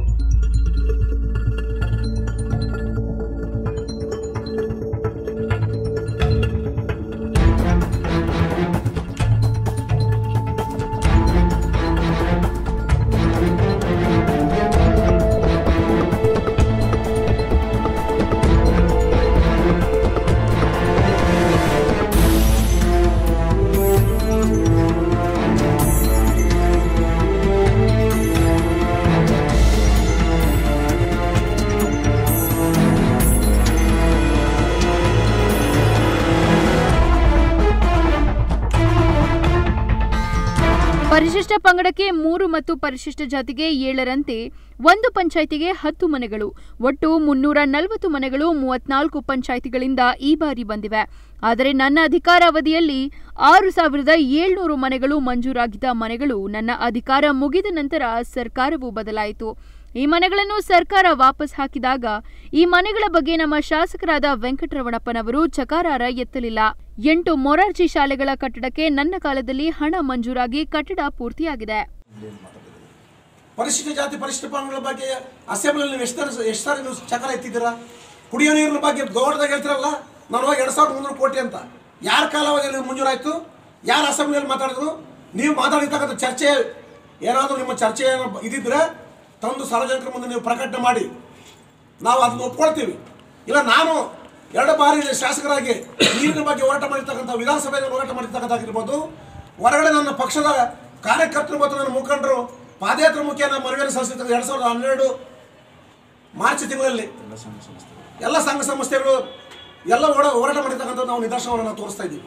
ಪರಿಶಿಷ್ಟ ಪಂಗಡಕ್ಕೆ ಮೂರು ಮತ್ತು ಪರಿಶಿಷ್ಟ ಜಾತಿಗೆ ಏಳರಂತೆ ಒಂದು ಪಂಚಾಯಿತಿಗೆ ಹತ್ತು ಮನೆಗಳು ಒಟ್ಟು ಮುನ್ನೂರ ನಲವತ್ತು ಮನೆಗಳು ಮೂವತ್ನಾಲ್ಕು ಪಂಚಾಯಿತಿಗಳಿಂದ ಈ ಬಾರಿ ಬಂದಿವೆ ಆದರೆ ನನ್ನ ಅಧಿಕಾರಾವಧಿಯಲ್ಲಿ ಆರು ಸಾವಿರದ ಏಳ್ನೂರು ಮನೆಗಳು ಮಂಜೂರಾಗಿದ್ದ ಮನೆಗಳು ನನ್ನ ಅಧಿಕಾರ ಮುಗಿದ ನಂತರ ಸರ್ಕಾರವು ಬದಲಾಯಿತು ಈ ಮನೆಗಳನ್ನು ಸರ್ಕಾರ ವಾಪಸ್ ಹಾಕಿದಾಗ ಈ ಮನೆಗಳ ಬಗ್ಗೆ ನಮ್ಮ ಶಾಸಕರಾದ ವೆಂಕಟರಮಣಪ್ಪನವರು ಚಕಾರಾರ ಎತ್ತಲಿಲ್ಲ ಎಂಟು ಮೊರಾರ್ಜಿ ಶಾಲೆಗಳ ಕಟ್ಟಡಕ್ಕೆ ನನ್ನ ಕಾಲದಲ್ಲಿ ಹಣ ಮಂಜೂರಾಗಿ ಕಟ್ಟಡ ಪೂರ್ತಿಯಾಗಿದೆ ಪರಿಶಿಷ್ಟ ಜಾತಿ ಪರಿಶಿಷ್ಟ ಪಂಗಡಗಳ ಬಗ್ಗೆ ಅಸೆಂಬ್ಲಿಯಲ್ಲಿ ನೀವು ಎಷ್ಟು ಸಾರಿ ಎಷ್ಟು ಸಾರಿ ನೀವು ಚಕ್ರ ಎತ್ತಿದ್ದೀರಾ ಕುಡಿಯೋ ನೀರಿನ ಬಗ್ಗೆ ಗೌರವದಾಗ ಹೇಳ್ತಿರಲ್ಲ ನಾನು ಹೋಗಿ ಎರಡು ಸಾವಿರದ ಮುನ್ನೂರು ಕೋಟಿ ಅಂತ ಯಾರ ಕಾಲಾವಧಿಯಲ್ಲಿ ಮಂಜೂರಾಯಿತು ಯಾರು ಅಸೆಂಬ್ಲಿಯಲ್ಲಿ ಮಾತಾಡಿದ್ರು ನೀವು ಮಾತಾಡಿರ್ತಕ್ಕಂಥ ಚರ್ಚೆ ಏನಾದರೂ ನಿಮ್ಮ ಚರ್ಚೆ ಏನೋ ಇದ್ದಿದ್ರೆ ತಂದು ಸಾರ್ವಜನಿಕರ ಮುಂದೆ ನೀವು ಪ್ರಕಟಣೆ ಮಾಡಿ ನಾವು ಅದನ್ನ ಒಪ್ಕೊಳ್ತೀವಿ ಇಲ್ಲ ನಾನು ಎರಡು ಬಾರಿ ಶಾಸಕರಾಗಿ ನೀರಿನ ಬಗ್ಗೆ ಹೋರಾಟ ಮಾಡಿರ್ತಕ್ಕಂಥ ವಿಧಾನಸಭೆಯಲ್ಲಿ ಹೋರಾಟ ಮಾಡಿರ್ತಕ್ಕಂಥಾಗಿರ್ಬೋದು ಹೊರಗಡೆ ನನ್ನ ಪಕ್ಷದ ಕಾರ್ಯಕರ್ತರು ಮತ್ತು ನನ್ನ ಮುಖಂಡರು ಪಾದಯಾತ್ರೆ ಮುಖೇನ ಮನವಿಯನ್ನು ಸಲ್ಲಿಸಿರ್ತಕ್ಕಂಥ ಎರಡು ಸಾವಿರದ ಹನ್ನೆರಡು ಮಾರ್ಚ್ ತಿಂಗಳಲ್ಲಿ ಎಲ್ಲ ಸಂಘ ಸಂಸ್ಥೆಗಳು ಎಲ್ಲ ಓಡ ಹೋರಾಟ ಮಾಡಿರ್ತಕ್ಕಂಥ ನಾವು ನಿದರ್ಶನವನ್ನು ನಾವು ತೋರಿಸ್ತಾ ಇದ್ದೀವಿ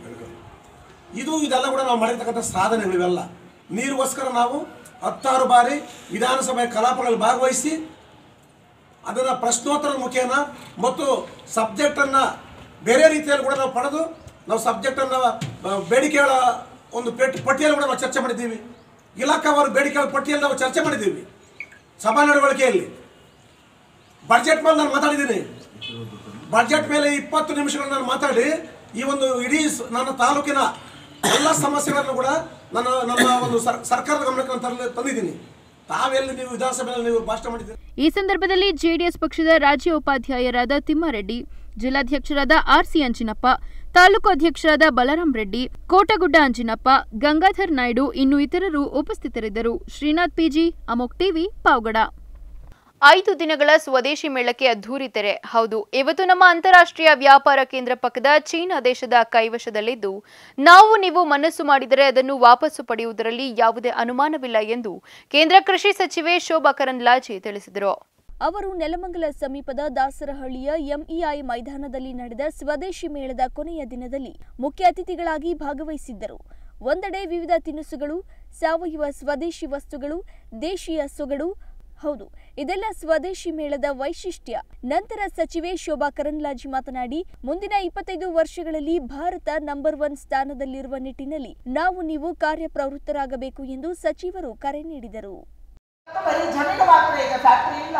ಇದು ಇದೆಲ್ಲ ಕೂಡ ನಾವು ಮಾಡಿರ್ತಕ್ಕಂಥ ಸಾಧನೆಗಳು ಇವೆಲ್ಲ ನೀರಿಗೋಸ್ಕರ ನಾವು ಹತ್ತಾರು ಬಾರಿ ವಿಧಾನಸಭೆ ಕಲಾಪಗಳಲ್ಲಿ ಭಾಗವಹಿಸಿ ಅದನ್ನು ಪ್ರಶ್ನೋತ್ತರ ಮುಖೇನ ಮತ್ತು ಸಬ್ಜೆಕ್ಟನ್ನು ಬೇರೆ ರೀತಿಯಲ್ಲಿ ಕೂಡ ನಾವು ಪಡೆದು ನಾವು ಸಬ್ಜೆಕ್ಟನ್ನು ಬೇಡಿಕೆಗಳ ಒಂದು ಪೆಟ್ ಪಟ್ಟಿಯಲ್ಲಿ ಕೂಡ ನಾವು ಚರ್ಚೆ ಮಾಡಿದ್ದೀವಿ ಇಲಾಖಾವಾರು ಬೇಡಿಕೆಗಳ ಪಟ್ಟಿಯಲ್ಲಿ ನಾವು ಚರ್ಚೆ ಮಾಡಿದ್ದೀವಿ ಸಭಾ ನಡವಳಿಕೆಯಲ್ಲಿ ಬಡ್ಜೆಟ್ ಮೇಲೆ ನಾನು ಮಾತಾಡಿದ್ದೀನಿ ಬಡ್ಜೆಟ್ ಮೇಲೆ ಇಪ್ಪತ್ತು ನಿಮಿಷಗಳು ನಾನು ಮಾತಾಡಿ ಈ ಒಂದು ಇಡೀ ಸ- ನನ್ನ ತಾಲೂಕಿನ ಎಲ್ಲ ಸಮಸ್ಯೆಗಳನ್ನು ಕೂಡ ನನ್ನ ನನ್ನ ಒಂದು ಸರ್- ಸರ್ಕಾರದ ಗಮನಕ್ಕೆ ನಾನು ತರಲಿ ತಂದಿದ್ದೀನಿ ತಾವೆಲ್ಲಿ ನೀವು ವಿಧಾನಸಭೆಯಲ್ಲಿ ನೀವು ಭಾಷಣ ಮಾಡಿದ್ದೀರಿ ಈ ಸಂದರ್ಭದಲ್ಲಿ ಜೆಡಿಎಸ್ ಪಕ್ಷದ ರಾಜ್ಯ ಉಪಾಧ್ಯಾಯರಾದ ತಿಮ್ಮಾರೆಡ್ಡಿ ಜಿಲ್ಲಾಧ್ಯಕ್ಷರಾದ ಆರ್ಸಿ ಅಂಜಿನಪ್ಪ ತಾಲೂಕು ಅಧ್ಯಕ್ಷರಾದ ಬಲರಾಂ ರೆಡ್ಡಿ ಕೋಟಗುಡ್ಡ ಅಂಜಿನಪ್ಪ ಗಂಗಾಧರ್ ನಾಯ್ಡು ಇನ್ನು ಇತರರು ಉಪಸ್ಥಿತರಿದ್ದರು ಶ್ರೀನಾಥ್ ಪಿಜಿ ಅಮೋಕ್ ಟಿವಿ ಪಾವಗಡ ಐದು ದಿನಗಳ ಸ್ವದೇಶಿ ಮೇಳಕ್ಕೆ ಅದ್ಧೂರಿ ತೆರೆ ಹೌದು ಇವತ್ತು ನಮ್ಮ ಅಂತಾರಾಷ್ಟ್ರೀಯ ವ್ಯಾಪಾರ ಕೇಂದ್ರ ಪಕ್ಕದ ಚೀನಾ ದೇಶದ ಕೈವಶದಲ್ಲಿದ್ದು ನಾವು ನೀವು ಮನಸ್ಸು ಮಾಡಿದರೆ ಅದನ್ನು ವಾಪಸ್ಸು ಪಡೆಯುವುದರಲ್ಲಿ ಯಾವುದೇ ಅನುಮಾನವಿಲ್ಲ ಎಂದು ಕೇಂದ್ರ ಕೃಷಿ ಸಚಿವೆ ಶೋಭಾ ಕರಂದ್ಲಾಜೆ ತಿಳಿಸಿದರು ಅವರು ನೆಲಮಂಗಲ ಸಮೀಪದ ದಾಸರಹಳ್ಳಿಯ ಎಂಇಐ ಮೈದಾನದಲ್ಲಿ ನಡೆದ ಸ್ವದೇಶಿ ಮೇಳದ ಕೊನೆಯ ದಿನದಲ್ಲಿ ಮುಖ್ಯ ಅತಿಥಿಗಳಾಗಿ ಭಾಗವಹಿಸಿದ್ದರು ಒಂದೆಡೆ ವಿವಿಧ ತಿನಿಸುಗಳು ಸಾವಯವ ಸ್ವದೇಶಿ ವಸ್ತುಗಳು ದೇಶೀಯ ಸೊಗಡು ಹೌದು ಇದೆಲ್ಲ ಸ್ವದೇಶಿ ಮೇಳದ ವೈಶಿಷ್ಟ್ಯ ನಂತರ ಸಚಿವೆ ಶೋಭಾ ಕರಂದ್ಲಾಜೆ ಮಾತನಾಡಿ ಮುಂದಿನ ಇಪ್ಪತ್ತೈದು ವರ್ಷಗಳಲ್ಲಿ ಭಾರತ ನಂಬರ್ ಒನ್ ಸ್ಥಾನದಲ್ಲಿರುವ ನಿಟ್ಟಿನಲ್ಲಿ ನಾವು ನೀವು ಕಾರ್ಯಪ್ರವೃತ್ತರಾಗಬೇಕು ಎಂದು ಸಚಿವರು ಕರೆ ನೀಡಿದರು ಬರೀ ಜಮೀನು ಮಾತ್ರ ಇದೆ ಫ್ಯಾಕ್ಟ್ರಿ ಇಲ್ಲ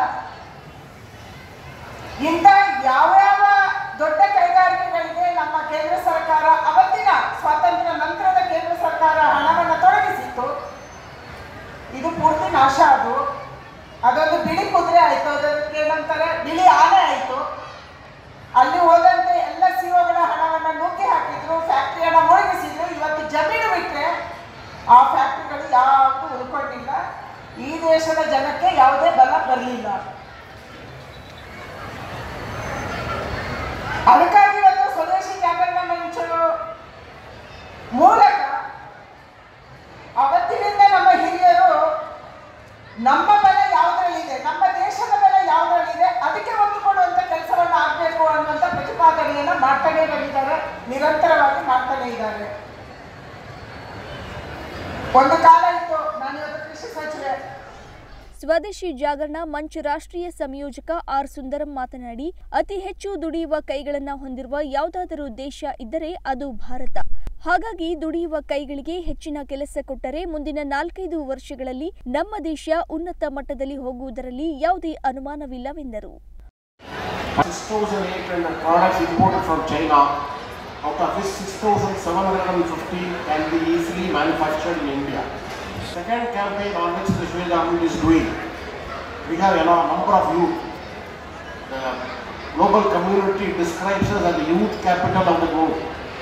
ಇಂಥ ಯಾವ್ಯಾವ ದೊಡ್ಡ ಕೈಗಾರಿಕೆಗಳಿಗೆ ನಮ್ಮ ಕೇಂದ್ರ ಸರ್ಕಾರ ಅವತ್ತಿನ ಸ್ವಾತಂತ್ರ್ಯ ನಂತರದ ಕೇಂದ್ರ ಸರ್ಕಾರ ಹಣವನ್ನು ತೊಡಗಿಸಿತ್ತು ಇದು ಪೂರ್ತಿ ನಾಶ ಅದು ಅದೊಂದು ಬಿಳಿ ಕುದುರೆ ಆಯಿತು ಅದಕ್ಕೆ ನಂತರ ಬಿಳಿ ಆನೆ ಆಯಿತು ಅಲ್ಲಿ ಹೋದಂತೆ ಎಲ್ಲ ಸಿಒಗಳ ಹಣವನ್ನು ನುಗ್ಗಿ ಹಾಕಿದ್ರು ಫ್ಯಾಕ್ಟ್ರಿಯನ್ನು ಮುಳುಗಿಸಿದ್ರು ಇವತ್ತು ಜಮೀನು ಬಿಟ್ಟರೆ ಆ ಫ್ಯಾಕ್ಟ್ರಿಗಳು ಯಾವುದು ಉಳ್ಕೊಂಡಿಲ್ಲ ಈ ದೇಶದ ಜನಕ್ಕೆ ಯಾವುದೇ ಬಲ ಬರಲಿಲ್ಲ ಅದಕ್ಕಾಗಿ ಇವತ್ತು ಸ್ವದೇಶಿ ಜಾಗರಣ ಮಂಚರು ಮೂಲಕ ಅವತ್ತಿನಿಂದ ನಮ್ಮ ಹಿರಿಯರು ನಮ್ಮ ಬೆಲೆ ಯಾವುದರಲ್ಲಿದೆ ನಮ್ಮ ದೇಶದ ಬೆಲೆ ಯಾವುದರಲ್ಲಿದೆ ಅದಕ್ಕೆ ಒತ್ತು ಕೊಡುವಂತ ಕೆಲಸವನ್ನು ಆಗಬೇಕು ಅನ್ನುವಂಥ ಪ್ರತಿಪಾದನೆಯನ್ನು ಮಾಡ್ತಾನೆ ಬಂದಿದ್ದಾರೆ ನಿರಂತರವಾಗಿ ಮಾಡ್ತಾನೆ ಇದ್ದಾರೆ ಒಂದು ಕಾಲ ಇತ್ತು ನಾನು ಇವತ್ತು ಕೃಷಿ ಸಚಿವೆ ಸ್ವದೇಶಿ ಜಾಗರಣ ಮಂಚ್ ರಾಷ್ಟ್ರೀಯ ಸಂಯೋಜಕ ಆರ್ ಸುಂದರಂ ಮಾತನಾಡಿ ಅತಿ ಹೆಚ್ಚು ದುಡಿಯುವ ಕೈಗಳನ್ನ ಹೊಂದಿರುವ ಯಾವುದಾದರೂ ದೇಶ ಇದ್ದರೆ ಅದು ಭಾರತ ಹಾಗಾಗಿ ದುಡಿಯುವ ಕೈಗಳಿಗೆ ಹೆಚ್ಚಿನ ಕೆಲಸ ಕೊಟ್ಟರೆ ಮುಂದಿನ ನಾಲ್ಕೈದು ವರ್ಷಗಳಲ್ಲಿ ನಮ್ಮ ದೇಶ ಉನ್ನತ ಮಟ್ಟದಲ್ಲಿ ಹೋಗುವುದರಲ್ಲಿ ಯಾವುದೇ ಅನುಮಾನವಿಲ್ಲವೆಂದರು 6,800 products imported from China. Out of this, 6,750 can be easily manufactured in India. Second campaign on which the Sri government is doing, we have a lot- number of youth. The global community describes us as the youth capital of the globe.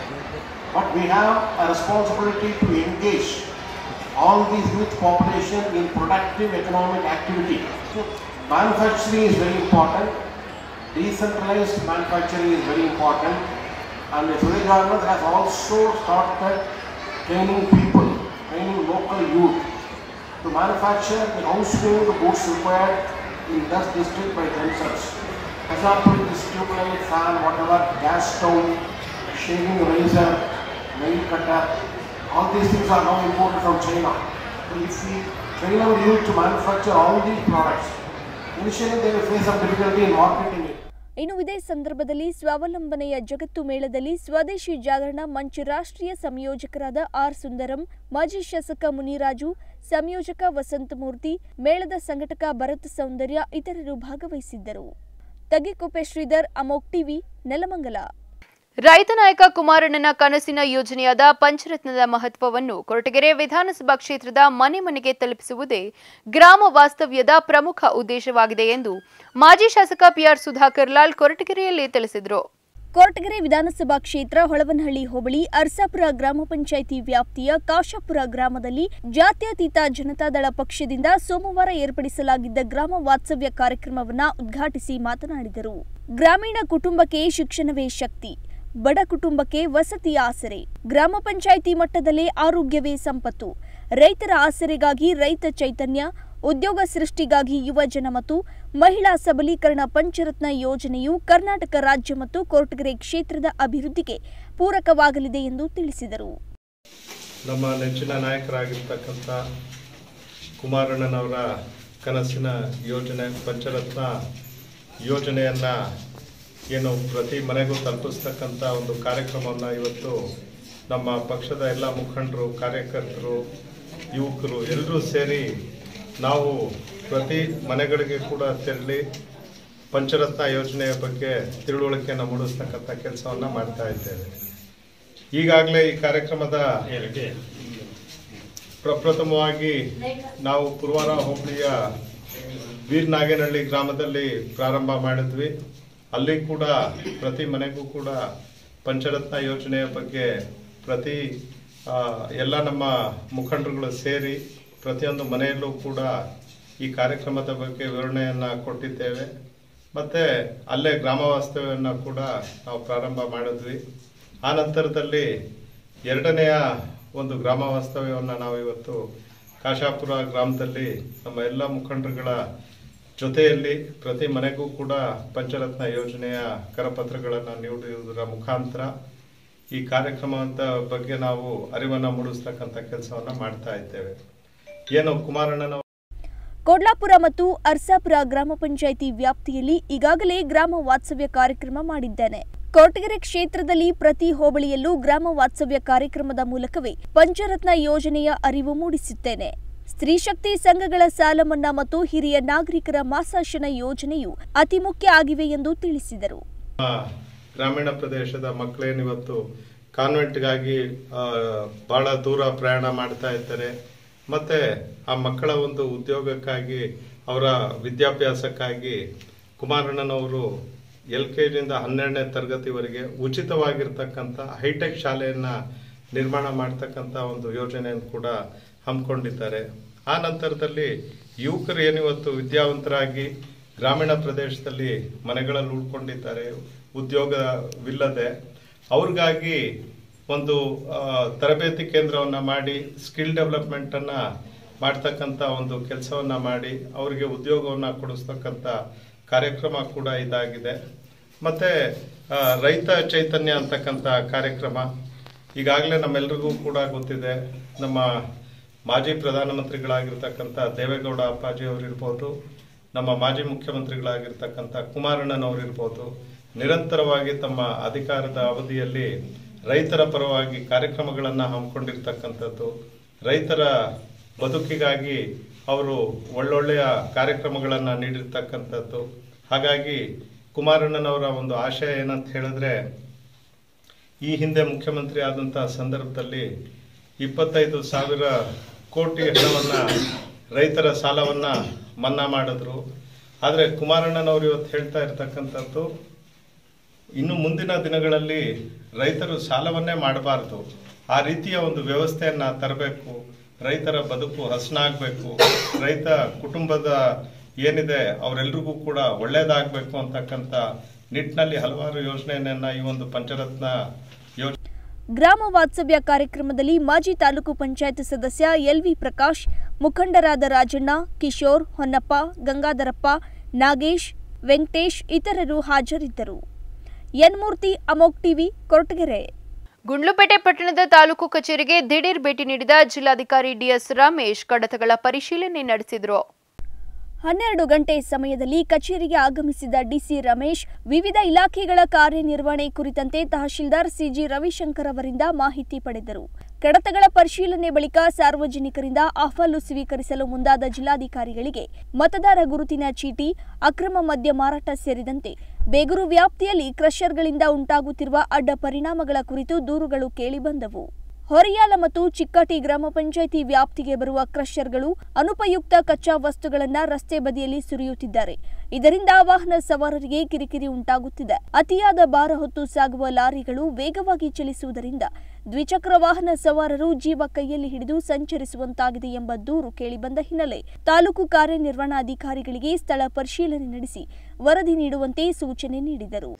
But we have a responsibility to engage all these youth population in productive economic activity. So manufacturing is very important. Decentralized manufacturing is very important. And the Suri government has also started training people, training local youth to manufacture the household goods required in that district by themselves. For example, this tube light, fan, whatever, gas stove, shaving razor, nail cutter, all these things are now imported from China. So if we train our youth to manufacture all these products, initially they will face some difficulty in marketing it. ಇನ್ನು ಇದೇ ಸಂದರ್ಭದಲ್ಲಿ ಸ್ವಾವಲಂಬನೆಯ ಜಗತ್ತು ಮೇಳದಲ್ಲಿ ಸ್ವದೇಶಿ ಜಾಗರಣ Munch ರಾಷ್ಟ್ರೀಯ ಸಂಯೋಜಕರಾದ R ಸುಂದರಂ ಮಾಜಿ ಶಾಸಕ ಮುನಿರಾಜು ಸಂಯೋಜಕ ವಸಂತಮೂರ್ತಿ ಮೇಳದ ಸಂಘಟಕ ಭರತ್ ಸೌಂದರ್ಯ ಇತರರು ಭಾಗವಹಿಸಿದ್ದರು ತಗ್ಗಿಕೊಪ್ಪೆ ಶ್ರೀಧರ್ ಅಮೋಕ್ ಟಿವಿ ನೆಲಮಂಗಲ ರೈತ ನಾಯಕ ಕುಮಾರಣ್ಣನ ಕನಸಿನ ಯೋಜನೆಯಾದ ಪಂಚರತ್ನದ ಮಹತ್ವವನ್ನು ಕೊರಟಗೆರೆ ವಿಧಾನಸಭಾ ಕ್ಷೇತ್ರದ ಮನೆ ಮನೆಗೆ ತಲುಪಿಸುವುದೇ ಗ್ರಾಮ ವಾಸ್ತವ್ಯದ ಪ್ರಮುಖ ಉದ್ದೇಶವಾಗಿದೆ ಎಂದು ಮಾಜಿ ಶಾಸಕ ಪಿಆರ್ ಸುಧಾಕರ್ ಲಾಲ್ ಕೊರಟಗೆರೆಯಲ್ಲಿ ತಿಳಿಸಿದರು ಕೊರಟಗೆರೆ ವಿಧಾನಸಭಾ ಕ್ಷೇತ್ರ ಹೊಳವನಹಳ್ಳಿ ಹೋಬಳಿ ಅರ್ಸಾಪುರ ಗ್ರಾಮ ಪಂಚಾಯಿತಿ ವ್ಯಾಪ್ತಿಯ ಕಾಶಾಪುರ ಗ್ರಾಮದಲ್ಲಿ ಜಾತ್ಯತೀತ ಜನತಾದಳ ಪಕ್ಷದಿಂದ ಸೋಮವಾರ ಏರ್ಪಡಿಸಲಾಗಿದ್ದ ಗ್ರಾಮ ವಾಸ್ತವ್ಯ ಕಾರ್ಯಕ್ರಮವನ್ನ ಉದ್ಘಾಟಿಸಿ ಮಾತನಾಡಿದರು ಗ್ರಾಮೀಣ ಕುಟುಂಬಕ್ಕೆ ಶಿಕ್ಷಣವೇ ಶಕ್ತಿ ಬಡ ಕುಟುಂಬಕ್ಕೆ ವಸತಿ ಆಸರೆ ಗ್ರಾಮ ಪಂಚಾಯಿತಿ ಮಟ್ಟದಲ್ಲೇ ಆರೋಗ್ಯವೇ ಸಂಪತ್ತು ರೈತರ ಆಸರೆಗಾಗಿ ರೈತ ಚೈತನ್ಯ ಉದ್ಯೋಗ ಸೃಷ್ಟಿಗಾಗಿ ಯುವ ಜನ ಮತ್ತು ಮಹಿಳಾ ಸಬಲೀಕರಣ ಪಂಚರತ್ನ ಯೋಜನೆಯು ಕರ್ನಾಟಕ ರಾಜ್ಯ ಮತ್ತು ಕೊರಟಗೆರೆ ಕ್ಷೇತ್ರದ ಅಭಿವೃದ್ಧಿಗೆ ಪೂರಕವಾಗಲಿದೆ ಎಂದು ತಿಳಿಸಿದರು ನಮ್ಮ ನೆಚ್ಚಿನ ನಾಯಕರಾಗಿರ್ತಕ್ಕಂಥ ಕುಮಾರಣ್ಣನವರ ಕನಸಿನ ಯೋಜನೆ ಪಂಚರತ್ನ ಯೋಜನೆಯನ್ನು ಏನು ಪ್ರತಿ ಮನೆಗೂ ತಲುಪಿಸ್ತಕ್ಕಂಥ ಒಂದು ಕಾರ್ಯಕ್ರಮವನ್ನು ಇವತ್ತು ನಮ್ಮ ಪಕ್ಷದ ಎಲ್ಲ ಮುಖಂಡರು ಕಾರ್ಯಕರ್ತರು ಯುವಕರು ಎಲ್ಲರೂ ಸೇರಿ ನಾವು ಪ್ರತಿ ಮನೆಗಳಿಗೆ ಕೂಡ ತೆರಳಿ ಪಂಚರತ್ನ ಯೋಜನೆಯ ಬಗ್ಗೆ ತಿಳುವಳಿಕೆಯನ್ನು ಮೂಡಿಸ್ತಕ್ಕಂಥ ಕೆಲಸವನ್ನು ಮಾಡ್ತಾ ಇದ್ದೇವೆ ಈಗಾಗಲೇ ಈ ಕಾರ್ಯಕ್ರಮದ ಪ್ರಪ್ರಥಮವಾಗಿ ನಾವು ಕುರುವಾರ ಹೋಬಳಿಯ ವೀರನಾಗೇನಹಳ್ಳಿ ಗ್ರಾಮದಲ್ಲಿ ಪ್ರಾರಂಭ ಮಾಡಿದ್ವಿ ಅಲ್ಲಿ ಕೂಡ ಪ್ರತಿ ಮನೆಗೂ ಕೂಡ ಪಂಚರತ್ನ ಯೋಜನೆಯ ಬಗ್ಗೆ ಪ್ರತಿ ಆ, ಎಲ್ಲ ನಮ್ಮ ಮುಖಂಡರುಗಳು ಸೇರಿ ಪ್ರತಿಯೊಂದು ಮನೆಯಲ್ಲೂ ಕೂಡ ಈ ಕಾರ್ಯಕ್ರಮದ ಬಗ್ಗೆ ವಿವರಣೆಯನ್ನು ಕೊಟ್ಟಿದ್ದೇವೆ ಮತ್ತೆ ಅಲ್ಲೇ ಗ್ರಾಮ ವಾಸ್ತವ್ಯವನ್ನು ಕೂಡ ನಾವು ಪ್ರಾರಂಭ ಮಾಡಿದ್ವಿ ಆ ನಂತರದಲ್ಲಿ ಎರಡನೆಯ ಒಂದು ಗ್ರಾಮ ವಾಸ್ತವ್ಯವನ್ನು ನಾವು ಇವತ್ತು ಕಾಶಾಪುರ ಗ್ರಾಮದಲ್ಲಿ ನಮ್ಮ ಎಲ್ಲ ಮುಖಂಡರುಗಳ ಜೊತೆಯಲ್ಲಿ ಪ್ರತಿ ಮನೆಗೂ ಕೂಡ ಪಂಚರತ್ನ ಯೋಜನೆಯ ಕರಪತ್ರಗಳನ್ನು ನೀಡುವುದರ ಮುಖಾಂತರ ಈ ಕಾರ್ಯಕ್ರಮದ ಬಗ್ಗೆ ನಾವು ಅರಿವನ್ನು ಮೂಡಿಸ್ತಕ್ಕಂಥ ಕೆಲಸವನ್ನು ಮಾಡ್ತಾ ಇದ್ದೇವೆ ಏನು ಕುಮಾರಣ್ಣನ ಕೋಡ್ಲಾಪುರ ಮತ್ತು ಅರ್ಸಾಪುರ ಗ್ರಾಮ ಪಂಚಾಯಿತಿ ವ್ಯಾಪ್ತಿಯಲ್ಲಿ ಈಗಾಗಲೇ ಗ್ರಾಮ ವಾತ್ಸವ್ಯ ಕಾರ್ಯಕ್ರಮ ಮಾಡಿದ್ದೇನೆ ಕೊರಟಗೆರೆ ಕ್ಷೇತ್ರದಲ್ಲಿ ಪ್ರತಿ ಹೋಬಳಿಯಲ್ಲೂ ಗ್ರಾಮ ವಾತ್ಸವ್ಯ ಕಾರ್ಯಕ್ರಮದ ಮೂಲಕವೇ ಪಂಚರತ್ನ ಯೋಜನೆಯ ಅರಿವು ಮೂಡಿಸುತ್ತೇನೆ ಸ್ತ್ರೀಶಕ್ತಿ ಸಂಘಗಳ ಸಾಲ ಮನ್ನಾ ಮತ್ತು ಹಿರಿಯ ನಾಗರಿಕರ ಮಾಸಾಶನ ಯೋಜನೆಯು ಅತಿ ಮುಖ್ಯ ಆಗಿವೆ ಎಂದು ತಿಳಿಸಿದರು ಆ, ಗ್ರಾಮೀಣ ಪ್ರದೇಶದ ಮಕ್ಕಳೇನಿವತ್ತು ಕಾನ್ವೆಂಟ್ಗಾಗಿ ಆ, ಬಹಳ ದೂರ ಪ್ರಯಾಣ ಮಾಡ್ತಾ ಇರ್ತಾರೆ ಮತ್ತೆ ಆ ಮಕ್ಕಳ ಒಂದು ಉದ್ಯೋಗಕ್ಕಾಗಿ ಅವರ ವಿದ್ಯಾಭ್ಯಾಸಕ್ಕಾಗಿ ಕುಮಾರಣ್ಣನವರು ಎಲ್ ಕೆ ಜಿಯಿಂದ ಹನ್ನೆರಡನೇ ತರಗತಿವರೆಗೆ ಉಚಿತವಾಗಿರ್ತಕ್ಕಂಥ ಹೈಟೆಕ್ ಶಾಲೆಯನ್ನ ನಿರ್ಮಾಣ ಮಾಡ್ತಕ್ಕಂಥ ಒಂದು ಯೋಜನೆಯನ್ನು ಕೂಡ ಹಮ್ಮಿಕೊಂಡಿದ್ದಾರೆ ಆ ನಂತರದಲ್ಲಿ ಯುವಕರು ಏನಿವತ್ತು ವಿದ್ಯಾವಂತರಾಗಿ ಗ್ರಾಮೀಣ ಪ್ರದೇಶದಲ್ಲಿ ಮನೆಗಳಲ್ಲಿ ಉಳ್ಕೊಂಡಿದ್ದಾರೆ ಉದ್ಯೋಗವಿಲ್ಲದೆ ಅವ್ರಿಗಾಗಿ ಒಂದು ಆ, ತರಬೇತಿ ಕೇಂದ್ರವನ್ನ ಮಾಡಿ ಸ್ಕಿಲ್ ಡೆವಲಪ್ಮೆಂಟ್ ಅನ್ನ ಮಾಡ್ತಕ್ಕಂಥ ಒಂದು ಕೆಲಸವನ್ನ ಮಾಡಿ ಅವರಿಗೆ ಉದ್ಯೋಗವನ್ನ ಕೊಡಿಸ್ತಕ್ಕಂಥ ಕಾರ್ಯಕ್ರಮ ಕೂಡ ಇದಾಗಿದೆ ಮತ್ತೆ ಆ, ರೈತ ಚೈತನ್ಯ ಅಂತಕ್ಕಂಥ ಕಾರ್ಯಕ್ರಮ ಈಗಾಗಲೇ ನಮ್ಮೆಲ್ರಿಗೂ ಕೂಡ ಗೊತ್ತಿದೆ ನಮ್ಮ ಮಾಜಿ ಪ್ರಧಾನಮಂತ್ರಿಗಳಾಗಿರ್ತಕ್ಕಂಥ ದೇವೇಗೌಡ ಅಪ್ಪಾಜಿ ಅವರಿರ್ಬೋದು ನಮ್ಮ ಮಾಜಿ ಮುಖ್ಯಮಂತ್ರಿಗಳಾಗಿರ್ತಕ್ಕಂಥ ಕುಮಾರಣ್ಣನವರಿರ್ಬೋದು ನಿರಂತರವಾಗಿ ತಮ್ಮ ಅಧಿಕಾರದ ಅವಧಿಯಲ್ಲಿ ರೈತರ ಪರವಾಗಿ ಕಾರ್ಯಕ್ರಮಗಳನ್ನು ಹಮ್ಮಿಕೊಂಡಿರ್ತಕ್ಕಂಥದ್ದು ರೈತರ ಬದುಕಿಗಾಗಿ ಅವರು ಒಳ್ಳೊಳ್ಳೆಯ ಕಾರ್ಯಕ್ರಮಗಳನ್ನು ನೀಡಿರ್ತಕ್ಕಂಥದ್ದು ಹಾಗಾಗಿ ಕುಮಾರಣ್ಣನವರ ಒಂದು ಆಶಯ ಏನಂತ ಹೇಳಿದ್ರೆ ಈ ಹಿಂದೆ ಮುಖ್ಯಮಂತ್ರಿ ಆದಂತಹ ಸಂದರ್ಭದಲ್ಲಿ ಇಪ್ಪತ್ತೈದು ಸಾವಿರ ಕೋಟಿ ಹಣವನ್ನ ರೈತರ ಸಾಲವನ್ನ ಮನ್ನಾ ಮಾಡಿದ್ರು ಆದರೆ ಕುಮಾರಣ್ಣನವರು ಇವತ್ತು ಹೇಳ್ತಾ ಇರ್ತಕ್ಕಂಥದ್ದು ಇನ್ನು ಮುಂದಿನ ದಿನಗಳಲ್ಲಿ ರೈತರು ಸಾಲವನ್ನೇ ಮಾಡಬಾರ್ದು ಆ ರೀತಿಯ ಒಂದು ವ್ಯವಸ್ಥೆಯನ್ನ ತರಬೇಕು ರೈತರ ಬದುಕು ಹಸನಾಗಬೇಕು ರೈತ ಕುಟುಂಬದ ಏನಿದೆ ಅವರೆಲ್ರಿಗೂ ಕೂಡ ಒಳ್ಳೇದಾಗಬೇಕು ಅಂತಕ್ಕಂಥ ನಿಟ್ಟಿನಲ್ಲಿ ಹಲವಾರು ಯೋಜನೆಯನ್ನ ಈ ಒಂದು ಪಂಚರತ್ನ ಯೋಜನೆ ಗ್ರಾಮ ವಾತ್ಸವ್ಯ ಕಾರ್ಯಕ್ರಮದಲ್ಲಿ ಮಾಜಿ ತಾಲೂಕು ಪಂಚಾಯತ್ ಸದಸ್ಯ ಎಲ್ವಿ ಪ್ರಕಾಶ್ ಮುಖಂಡರಾದ ರಾಜಣ್ಣ ಕಿಶೋರ್ ಹೊನ್ನಪ್ಪ ಗಂಗಾಧರಪ್ಪ ನಾಗೇಶ್ ವೆಂಕಟೇಶ್ ಇತರರು ಹಾಜರಿದ್ದರು ಎನ್ಮೂರ್ತಿ ಅಮೋಕ್ ಟಿವಿ ಕೊರಟಗೆರೆ ಗುಂಡ್ಲುಪೇಟೆ ಪಟ್ಟಣದ ತಾಲೂಕು ಕಚೇರಿಗೆ ದಿಢೀರ್ ಭೇಟಿ ನೀಡಿದ ಜಿಲ್ಲಾಧಿಕಾರಿ ಡಿಎಸ್ ರಮೇಶ್ ಕಡತಗಳ ಪರಿಶೀಲನೆ ನಡೆಸಿದರು ಹನ್ನೆರಡು ಗಂಟೆ ಸಮಯದಲ್ಲಿ ಕಚೇರಿಗೆ ಆಗಮಿಸಿದ ಡಿಸಿ ರಮೇಶ್ ವಿವಿಧ ಇಲಾಖೆಗಳ ಕಾರ್ಯನಿರ್ವಹಣೆ ಕುರಿತಂತೆ ತಹಶೀಲ್ದಾರ್ ಸಿಜಿ ರವಿಶಂಕರ್ ಅವರಿಂದ ಮಾಹಿತಿ ಪಡೆದರು ಕಡತಗಳ ಪರಿಶೀಲನೆ ಬಳಿಕ ಸಾರ್ವಜನಿಕರಿಂದ ಅಹವಾಲು ಸ್ವೀಕರಿಸಲು ಮುಂದಾದ ಜಿಲ್ಲಾಧಿಕಾರಿಗಳಿಗೆ ಮತದಾರ ಗುರುತಿನ ಚೀಟಿ ಅಕ್ರಮ ಮದ್ಯ ಮಾರಾಟ ಸೇರಿದಂತೆ ಬೇಗೂರು ವ್ಯಾಪ್ತಿಯಲ್ಲಿ ಕ್ರಷರ್ಗಳಿಂದ ಉಂಟಾಗುತ್ತಿರುವ ಅಡ್ಡ ಪರಿಣಾಮಗಳ ಕುರಿತು ದೂರುಗಳು ಕೇಳಿಬಂದವು ಹೊರಿಯಾಲ ಮತ್ತು ಚಿಕ್ಕಾಟಿ ಗ್ರಾಮ ಪಂಚಾಯಿತಿ ವ್ಯಾಪ್ತಿಗೆ ಬರುವ ಕ್ರಷರ್ಗಳು ಅನುಪಯುಕ್ತ ಕಚ್ಚಾ ವಸ್ತುಗಳನ್ನ ರಸ್ತೆ ಬದಿಯಲ್ಲಿ ಸುರಿಯುತ್ತಿದ್ದಾರೆ ಇದರಿಂದ ವಾಹನ ಸವಾರರಿಗೆ ಕಿರಿಕಿರಿ ಉಂಟಾಗುತ್ತಿದೆ ಅತಿಯಾದ ಭಾರ ಹೊತ್ತು ಸಾಗುವ ಲಾರಿಗಳು ವೇಗವಾಗಿ ಚಲಿಸುವುದರಿಂದ ದ್ವಿಚಕ್ರ ವಾಹನ ಸವಾರರು ಜೀವ ಕೈಯಲ್ಲಿ ಹಿಡಿದು ಸಂಚರಿಸುವಂತಾಗಿದೆ ಎಂಬ ದೂರು ಕೇಳಿಬಂದ ಹಿನ್ನೆಲೆ ತಾಲೂಕು ಕಾರ್ಯನಿರ್ವಹಣಾಧಿಕಾರಿಗಳಿಗೆ ಸ್ಥಳ ಪರಿಶೀಲನೆ ನಡೆಸಿ ವರದಿ ನೀಡುವಂತೆ ಸೂಚನೆ ನೀಡಿದರು